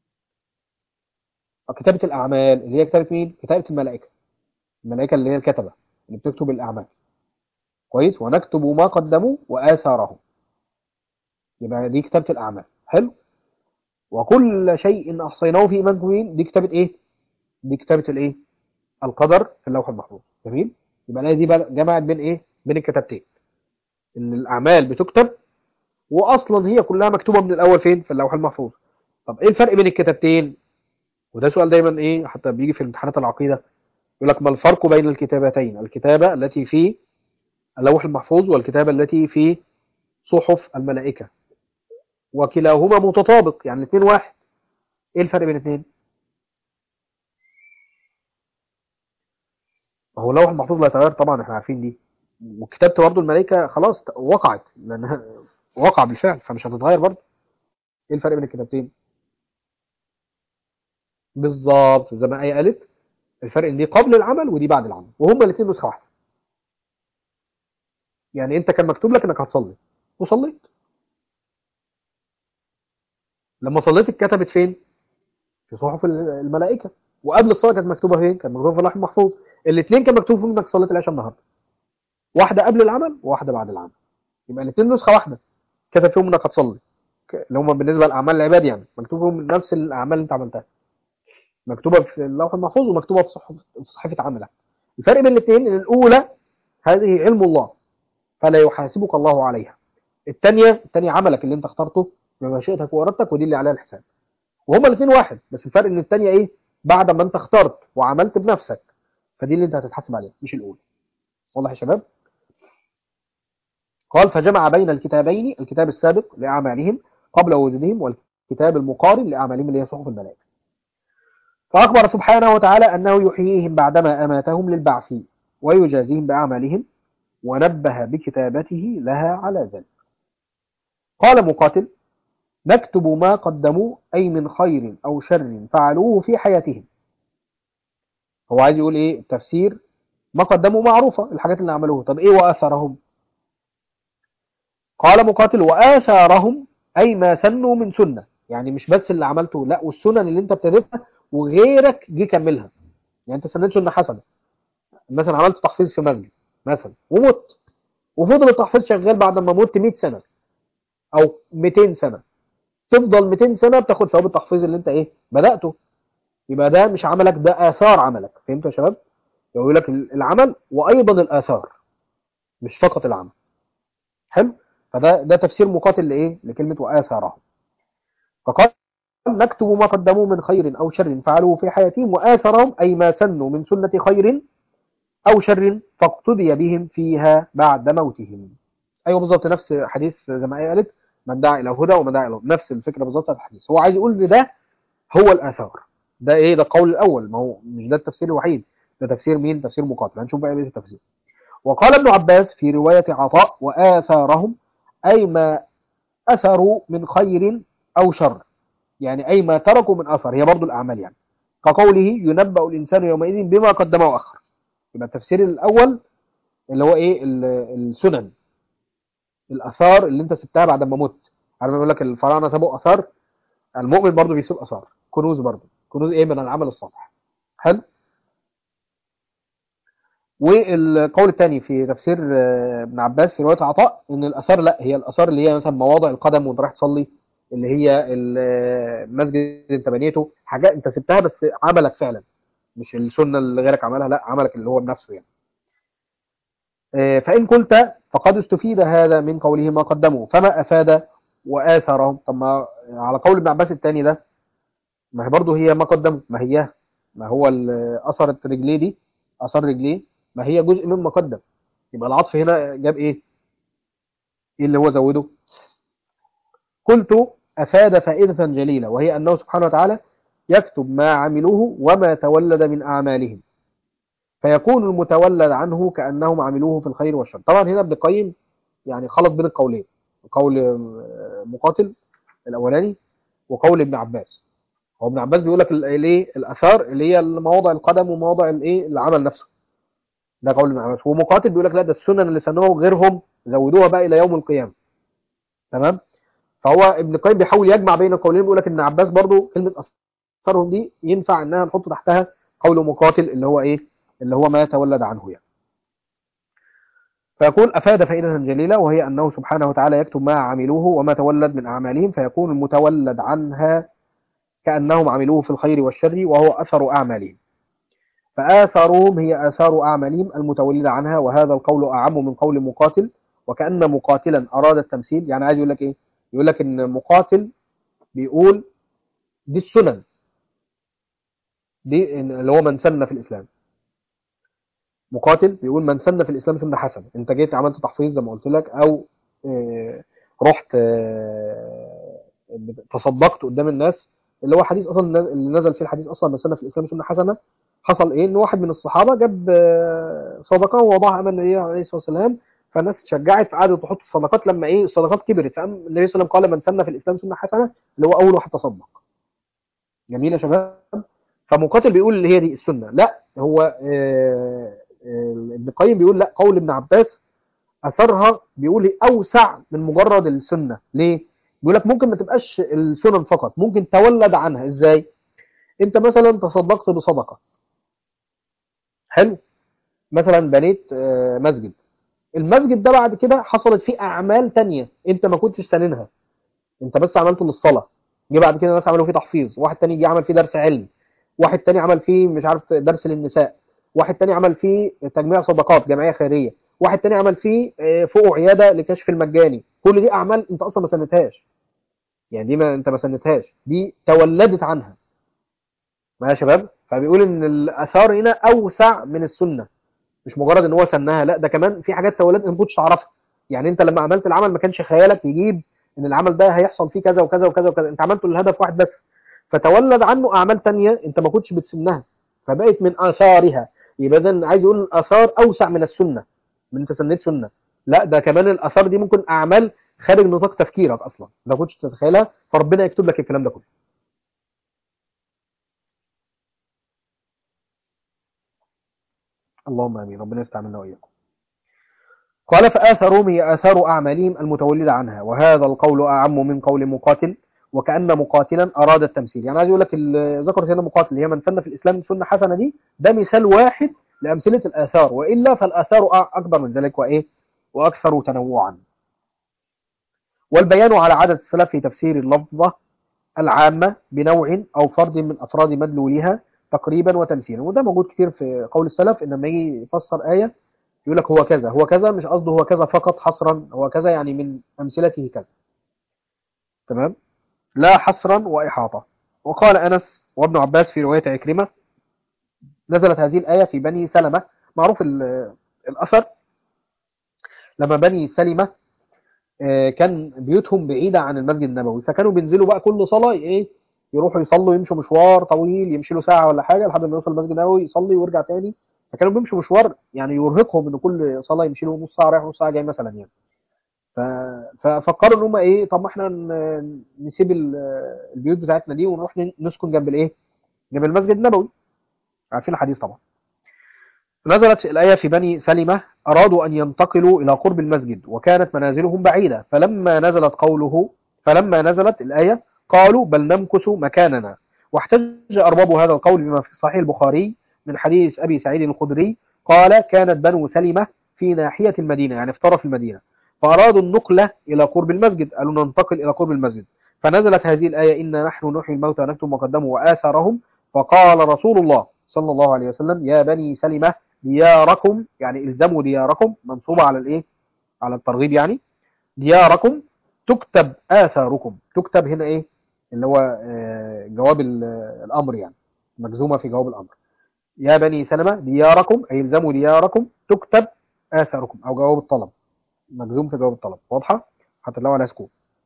Speaker 1: كتابة الأعمال اللي هي كتابة مين كتابة الملائكة الملائكة اللي هي الكتبة اللي بتكتب الأعمال كويس ونكتب ما قدموا وآثارهم يبقى دي كتابة الأعمال حلو وكل شيء أحصيناه في إيمان مبين دي كتابة إيه دي كتابة الإيه القدر في اللوح المحفوظ جميل يبقى الآية دي بقى جمعت بين إيه بين الكتابتين إن الأعمال بتكتب وأصلا هي كلها مكتوبة من الأول فين في اللوح المحفوظ طب إيه الفرق بين الكتابتين وده سؤال دايما إيه حتى بيجي في امتحانات العقيدة يقول لك ما الفرق بين الكتابتين الكتابة التي في اللوح المحفوظ والكتابة التي في صحف الملائكة وكلاهما متطابق يعني الاثنين واحد ايه الفرق بين الاثنين ما هو اللوح المحفوظ لا يتغير طبعا احنا عارفين دي وكتابة برضه الملائكة خلاص وقعت لانها وقع بالفعل فمش هتتغير برضه ايه الفرق بين الكتابتين بالظبط زي ما ايه قالت الفرق ان دي قبل العمل ودي بعد العمل وهما الاثنين نسخه واحده يعني انت كان مكتوب لك انك هتصلي وصليت لما صليت اتكتبت فين في صحف الملائكه وقبل الصلاه كانت مكتوبه فين كانت مكتوبه في اللوح المحفوظ الاثنين كان مكتوب فيهم انك صليت العشاء النهارده واحده قبل العمل وواحده بعد العمل يبقى الاثنين نسخه واحده كتب فيهم انك هتصلي اللي هم بالنسبه لاعمال العباد يعني مكتوب فيهم نفس الاعمال اللي انت عملتها مكتوبه في اللوح المحفوظ ومكتوبه في صحف في صحيفه عملك الفرق بين الاثنين ان الاولى هذه علم الله فلا يحاسبك الله عليها الثانيه الثانيه عملك اللي انت اخترته بمشيئتك وارادتك ودي اللي عليها الحساب وهما الاثنين واحد بس الفرق ان الثانيه ايه بعد ما انت اخترت وعملت بنفسك فدي اللي انت هتتحاسب عليها مش الاولى واضح يا شباب قال فجمع بين الكتابين الكتاب السابق لاعمالهم قبل وجودهم والكتاب المقارن لاعمالهم اللي هي صحف الملائكه فاخبر سبحانه وتعالى انه يحييهم بعدما اماتهم للبعث ويجازيهم باعمالهم ونبه بكتابته لها على ذلك قال مقاتل نكتب ما قدموا أي من خير أو شر فعلوه في حياتهم هو عايز يقول إيه تفسير ما قدموا معروفة الحاجات اللي عملوها طب إيه وآثارهم قال مقاتل وآثارهم أي ما سنوا من سنة يعني مش بس اللي عملته لا والسنن اللي انت ابتديتها وغيرك جه كملها يعني انت سنيت سنة حسنة مثلا عملت تحفيظ في مسجد مثلا ومت وفضل التحفيظ شغال بعد ما مت 100 سنة او 200 سنة تفضل 200 سنة بتاخد ثواب التحفيظ اللي انت ايه بدأته يبقى ده مش عملك ده آثار عملك فهمتوا يا شباب يقول لك العمل وأيضا الآثار مش فقط العمل حلو فده ده تفسير مقاتل لإيه لكلمة وآثاره فقال نكتب ما قدموا من خير أو شر فعلوه في حياتهم وآثرهم أي ما سنوا من سنة خير أو شر فاقتدي بهم فيها بعد موتهم أيوة بالظبط نفس حديث زي ما هي قالت من دعا إلى هدى ومن دعا إلى نفس الفكرة بالظبط في الحديث هو عايز يقول ان ده هو الآثار ده إيه ده القول الأول ما هو مش ده التفسير الوحيد ده تفسير مين تفسير مقاتل هنشوف بقى ايه التفسير وقال ابن عباس في رواية عطاء وآثارهم أي ما أثروا من خير أو شر يعني أي ما تركوا من أثر هي برضو الأعمال يعني كقوله ينبأ الإنسان يومئذ بما قدم وأخر يبقى التفسير الأول اللي هو إيه السنن الآثار اللي أنت سبتها بعد ما مت عارف يقول لك الفراعنه سابوا اثار المؤمن برضه بيسيب اثار كنوز برضه كنوز ايه من العمل الصالح حلو والقول الثاني في تفسير آه، ابن عباس في روايه عطاء ان الاثار لا هي الاثار اللي هي مثلا مواضع القدم وانت رايح تصلي اللي هي المسجد انت بنيته حاجات انت سبتها بس عملك فعلا مش السنه اللي غيرك عملها لا عملك اللي هو بنفسه يعني آه، فإن قلت فقد استفيد هذا من قوله ما قدموا فما أفاد وآثرهم طب ما على قول ابن عباس الثاني ده ما هي برضه هي ما قدموا ما هي ما هو ال- أثرت رجليه دي أثر رجليه ما هي جزء من ما قدم يبقى العطف هنا جاب إيه؟ إيه اللي هو زوده؟ قلت أفاد فائدة جليلة وهي أنه سبحانه وتعالى يكتب ما عملوه وما تولد من أعمالهم فيكون المتولد عنه كأنهم عملوه في الخير والشر طبعا هنا ابن القيم يعني خلط بين القولين قول آه، مقاتل الأولاني وقول ابن عباس هو ابن عباس بيقول لك ال- ليه الآثار اللي هي مواضع القدم ومواضع الايه العمل نفسه ده قول ابن عباس ومقاتل بيقول لك لا ده السنن اللي سنوها غيرهم زودوها بقى إلى يوم القيامة تمام فهو ابن القيم بيحاول يجمع بين القولين بيقول لك ابن عباس برضو كلمة أثرهم دي ينفع انها نحط تحتها قول مقاتل اللي هو ايه اللي هو ما تولد عنه يعني فيقول أفاد فائدة جليلة وهي أنه سبحانه وتعالى يكتب ما عملوه وما تولد من أعمالهم فيكون المتولد عنها كأنهم عملوه في الخير والشر وهو أثر أعمالهم فآثارهم هي آثار أعمالهم المتولدة عنها وهذا القول أعم من قول مقاتل وكأن مقاتلا أراد التمثيل يعني عايز يقول لك إيه يقول لك إن مقاتل بيقول دي السنن دي إن- اللي هو من سن في الإسلام مقاتل بيقول من سن في الإسلام سنة حسنة أنت جيت عملت تحفيظ زي ما قلت لك أو آه، رحت آه، تصدقت قدام الناس اللي هو حديث أصلا اللي نزل فيه الحديث أصلا من سن في الإسلام سنة حسنة حصل إيه إن واحد من الصحابة جاب آه، صدقة ووضعها أمام النبي عليه الصلاة والسلام فالناس اتشجعت فقعدوا تحط الصدقات لما إيه الصدقات كبرت فقام النبي صلى الله عليه وسلم قال من سن في الإسلام سنة حسنة اللي هو أول واحد تصدق جميل يا شباب فمقاتل بيقول اللي هي دي السنة لا هو آه، آه، ابن القيم بيقول لا قول ابن عباس اثرها بيقول إيه؟ اوسع من مجرد السنه ليه بيقول لك ممكن ما تبقاش السنن فقط ممكن تولد عنها ازاي انت مثلا تصدقت بصدقه حلو مثلا بنيت آه، مسجد المسجد ده بعد كده حصلت فيه اعمال تانية انت ما كنتش ساننها انت بس عملته للصلاه جه بعد كده ناس عملوا فيه تحفيظ واحد تاني جه عمل فيه درس علم واحد تاني عمل فيه مش عارف درس للنساء واحد تاني عمل فيه تجميع صدقات جمعيه خيريه واحد تاني عمل فيه آه، فوق عياده لكشف المجاني كل دي اعمال انت اصلا ما سنتهاش يعني دي ما انت ما سنتهاش دي تولدت عنها ما يا شباب فبيقول ان الاثار هنا اوسع من السنه مش مجرد ان هو سنها لا ده كمان في حاجات تولدت انت ما كنتش تعرفها يعني انت لما عملت العمل ما كانش خيالك يجيب ان العمل ده هيحصل فيه كذا وكذا وكذا وكذا انت عملته لهدف واحد بس فتولد عنه اعمال تانية انت ما كنتش بتسنها فبقت من اثارها يبقى اذا عايز يقول الاثار اوسع من السنه من انت سنيت سنه لا ده كمان الاثار دي ممكن اعمال خارج نطاق تفكيرك اصلا ما كنتش تتخيلها فربنا يكتب لك الكلام ده كله اللهم امين ربنا يستعملنا واياكم قال فآثرهم هي آثار أعمالهم المتولدة عنها وهذا القول أعم من قول مقاتل وكأن مقاتلا أراد التمثيل يعني عايز يقول لك ال- ذكرت هنا مقاتل اللي هي من سن في الإسلام سنة حسنة دي ده مثال واحد لأمثلة الآثار وإلا فالآثار أ- أكبر من ذلك وإيه وأكثر تنوعا والبيان على عادة السلف في تفسير اللفظة العامة بنوع أو فرد من أفراد مدلولها تقريبا وتمثيلا وده موجود كتير في قول السلف إن لما يجي يفسر آية يقول لك هو كذا هو كذا مش قصده هو كذا فقط حصرا هو كذا يعني من أمثلته كذا تمام لا حصرا وإحاطة وقال أنس وابن عباس في رواية عكرمة نزلت هذه الآية في بني سلمة معروف ال- الأثر لما بني سلمة آه، كان بيوتهم بعيدة عن المسجد النبوي فكانوا بينزلوا بقى كل صلاة إيه يروحوا يصلوا يمشوا مشوار طويل يمشي له ساعة ولا حاجة لحد ما يوصل المسجد النبوي يصلي ويرجع تاني فكانوا بيمشوا مشوار يعني يرهقهم ان كل صلاة يمشي له نص ساعة رايح نص ساعة جاي مثلا يعني ف... ففكروا ان هم ايه طب ما احنا ن- نسيب ال- البيوت بتاعتنا دي ونروح ن- نسكن جنب الايه جنب المسجد النبوي عارفين الحديث طبعا نزلت الآية في بني سلمة أرادوا أن ينتقلوا إلى قرب المسجد وكانت منازلهم بعيدة فلما نزلت قوله فلما نزلت الآية قالوا بل نمكث مكاننا واحتج أرباب هذا القول بما في صحيح البخاري من حديث أبي سعيد الخدري قال كانت بنو سلمة في ناحية المدينة يعني في طرف المدينة فأرادوا النقلة إلى قرب المسجد قالوا ننتقل إلى قرب المسجد فنزلت هذه الآية إنا نحن نحيي الموتى ونكتب مقدمه وآثارهم فقال رسول الله صلى الله عليه وسلم يا بني سلمة دياركم يعني الزموا دياركم منصوبة على الإيه على الترغيب يعني دياركم تكتب آثاركم تكتب هنا إيه اللي هو آه، جواب ال- الأمر يعني مجزومة في جواب الأمر يا بني سلمة دياركم أي الزموا دياركم تكتب آثاركم أو جواب الطلب مجزوم في جواب الطلب واضحة حتى لو على سكون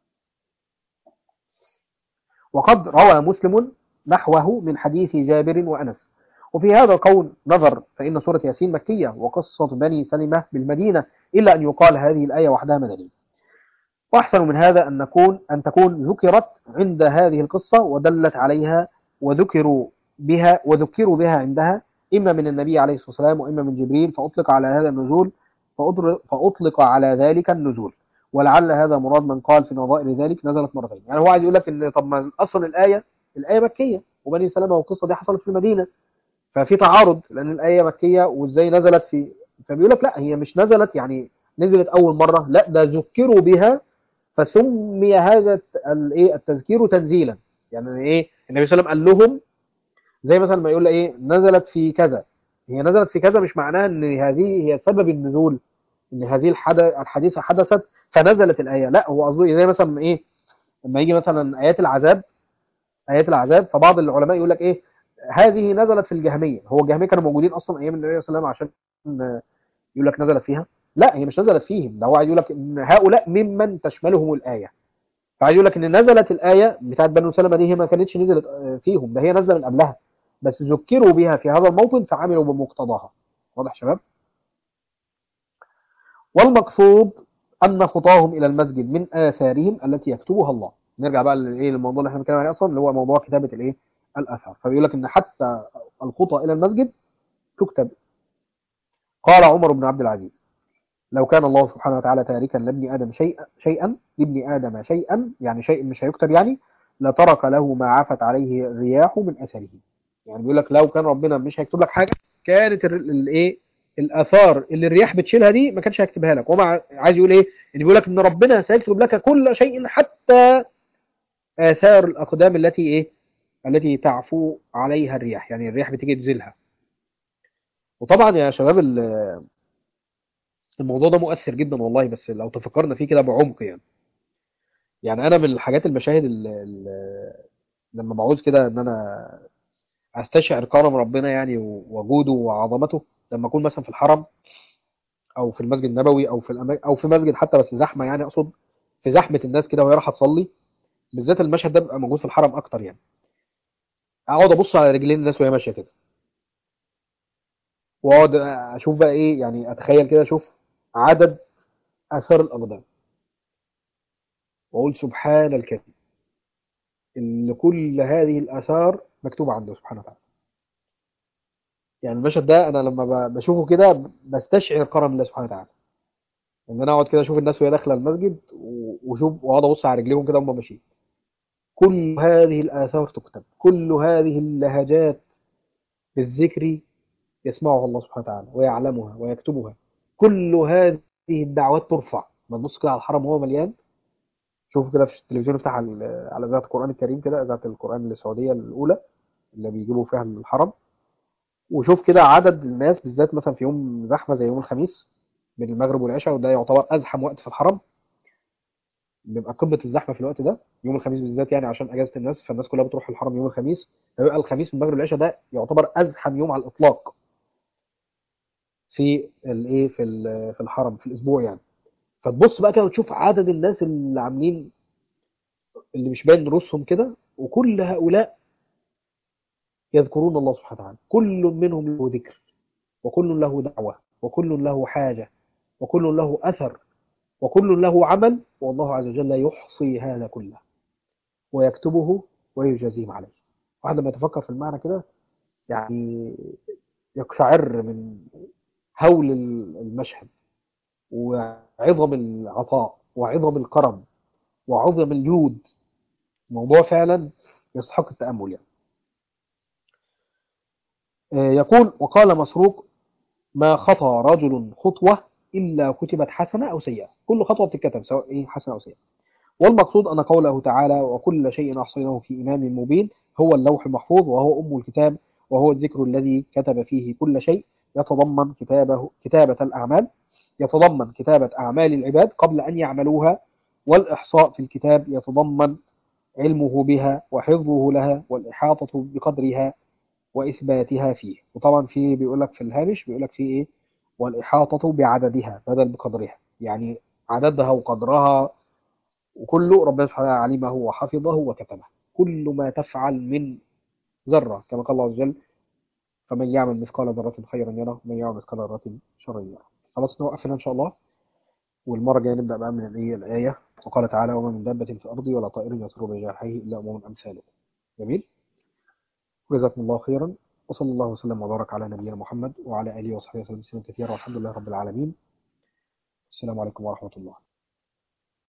Speaker 1: وقد روى مسلم نحوه من حديث جابر وأنس وفي هذا القول نظر فإن سورة ياسين مكية وقصة بني سلمة بالمدينة إلا أن يقال هذه الآية وحدها مدنية وأحسن من هذا أن نكون أن تكون ذكرت عند هذه القصة ودلت عليها وذكروا بها وذكروا بها عندها إما من النبي عليه الصلاة والسلام وإما من جبريل فأطلق على هذا النزول فأطر- فأطلق على ذلك النزول ولعل هذا مراد من قال في نظائر ذلك نزلت مرتين يعني هو عايز يقول لك ان طب ما اصلا الايه الايه مكيه وبني سلمة والقصه دي حصلت في المدينه ففي تعارض لان الايه مكيه وازاي نزلت في فبيقول لك لا هي مش نزلت يعني نزلت اول مره لا ده ذكروا بها فسمي هذا الت- الايه التذكير تنزيلا يعني ايه النبي صلى الله عليه وسلم قال لهم زي مثلا ما يقول ايه نزلت في كذا هي نزلت في كذا مش معناها ان هذه هي سبب النزول ان هذه الحدث الحادثه حدثت فنزلت الايه لا هو قصده زي مثلا ايه لما يجي مثلا ايات العذاب ايات العذاب فبعض العلماء يقول لك ايه هذه نزلت في الجهميه هو الجهميه كانوا موجودين اصلا ايام النبي صلى الله عليه وسلم عشان يقول لك نزلت فيها لا هي مش نزلت فيهم ده هو عايز يقول لك ان هؤلاء ممن تشملهم الايه فعايز يقول لك ان نزلت الايه بتاعت بنو سلمة دي هي ما كانتش نزلت آه، فيهم ده هي نازله من قبلها بس ذكروا بها في هذا الموطن فعملوا بمقتضاها واضح يا شباب والمقصود ان خطاهم الى المسجد من اثارهم التي يكتبها الله نرجع بقى للايه للموضوع اللي احنا بنتكلم عليه اصلا اللي هو موضوع كتابه الايه الاثار فبيقول لك ان حتى الخطى الى المسجد تكتب قال عمر بن عبد العزيز لو كان الله سبحانه وتعالى تاركا لابن ادم شيئا شيئا لابن ادم شيئا يعني شيء مش هيكتب يعني لترك له ما عفت عليه الرياح من اثره يعني بيقول لك لو كان ربنا مش هيكتب لك حاجه كانت ال- الايه الاثار اللي الرياح بتشيلها دي ما كانش هيكتبها لك وما عايز يقول ايه ان بيقول لك ان ربنا سيكتب لك كل شيء حتى اثار الاقدام التي ايه التي تعفو عليها الرياح يعني الرياح بتيجي تزيلها وطبعا يا شباب ال- الموضوع ده مؤثر جدا والله بس لو تفكرنا فيه كده بعمق يعني يعني انا من الحاجات المشاهد اللي لما بعوز كده ان انا استشعر كرم ربنا يعني ووجوده وعظمته لما اكون مثلا في الحرم او في المسجد النبوي او في الأما... او في مسجد حتى بس زحمه يعني اقصد في زحمه الناس كده وهي رايحه تصلي بالذات المشهد ده بيبقى موجود في الحرم اكتر يعني اقعد ابص على رجلين الناس وهي ماشيه كده واقعد اشوف بقى ايه يعني اتخيل كده اشوف عدد اثار الاقدام واقول سبحان الكريم ان كل هذه الاثار مكتوبه عنده سبحانه وتعالى يعني المشهد ده انا لما ب- بشوفه كده بستشعر كرم الله سبحانه وتعالى ان انا اقعد كده اشوف الناس وهي داخله المسجد و- واشوف واقعد ابص على رجليهم كده وهم ماشيين كل هذه الاثار تكتب كل هذه اللهجات بالذكر يسمعها الله سبحانه وتعالى ويعلمها ويكتبها كل هذه الدعوات ترفع ما تبص كده على الحرم وهو مليان شوف كده في التلفزيون افتح على على اذاعه القران الكريم كده اذاعه القران السعوديه الاولى اللي بيجيبوا فيها الحرم وشوف كده عدد الناس بالذات مثلا في يوم زحمه زي يوم الخميس بين المغرب والعشاء وده يعتبر ازحم وقت في الحرم بيبقى قمه الزحمه في الوقت ده يوم الخميس بالذات يعني عشان اجازه الناس فالناس كلها بتروح الحرم يوم الخميس فيبقى الخميس من المغرب والعشاء ده يعتبر ازحم يوم على الاطلاق في الايه في ال- في الحرم في الاسبوع يعني فتبص بقى كده وتشوف عدد الناس اللي عاملين اللي مش باين رؤوسهم كده وكل هؤلاء يذكرون الله سبحانه وتعالى كل منهم له ذكر وكل له دعوة وكل له حاجة وكل له أثر وكل له عمل والله عز وجل يحصي هذا كله ويكتبه ويجازيهم عليه واحد لما يتفكر في المعنى كده يعني يقشعر من هول المشهد وعظم العطاء وعظم الكرم وعظم الجود موضوع فعلا يستحق التأمل يعني يقول وقال مسروق ما خطى رجل خطوة إلا كتبت حسنة أو سيئة كل خطوة بتتكتب سواء إيه حسنة أو سيئة والمقصود أن قوله تعالى وكل شيء أحصيناه في إمام مبين هو اللوح المحفوظ وهو أم الكتاب وهو الذكر الذي كتب فيه كل شيء يتضمن كتابه كتابة الأعمال يتضمن كتابة أعمال العباد قبل أن يعملوها والإحصاء في الكتاب يتضمن علمه بها وحفظه لها والإحاطة بقدرها وإثباتها فيه وطبعا في بيقول لك في الهامش بيقول لك في إيه والإحاطة بعددها بدل بقدرها يعني عددها وقدرها وكله ربنا سبحانه علمه وحفظه وكتبه كل ما تفعل من ذرة كما قال الله عز وجل فمن يعمل مثقال ذرة خيرا يره ومن يعمل مثقال ذرة شرا يره خلاص نوقف هنا إن شاء الله والمرة الجاية نبدأ بقى من الآية الآية وقال تعالى وما من دابة في الأرض ولا طائر يطير بجناحيه إلا أمم أمثالكم جميل جزاكم الله خيرا وصلى الله وسلم وبارك على نبينا محمد وعلى آله وصحبه وسلم كثيرا والحمد لله رب العالمين السلام عليكم ورحمة الله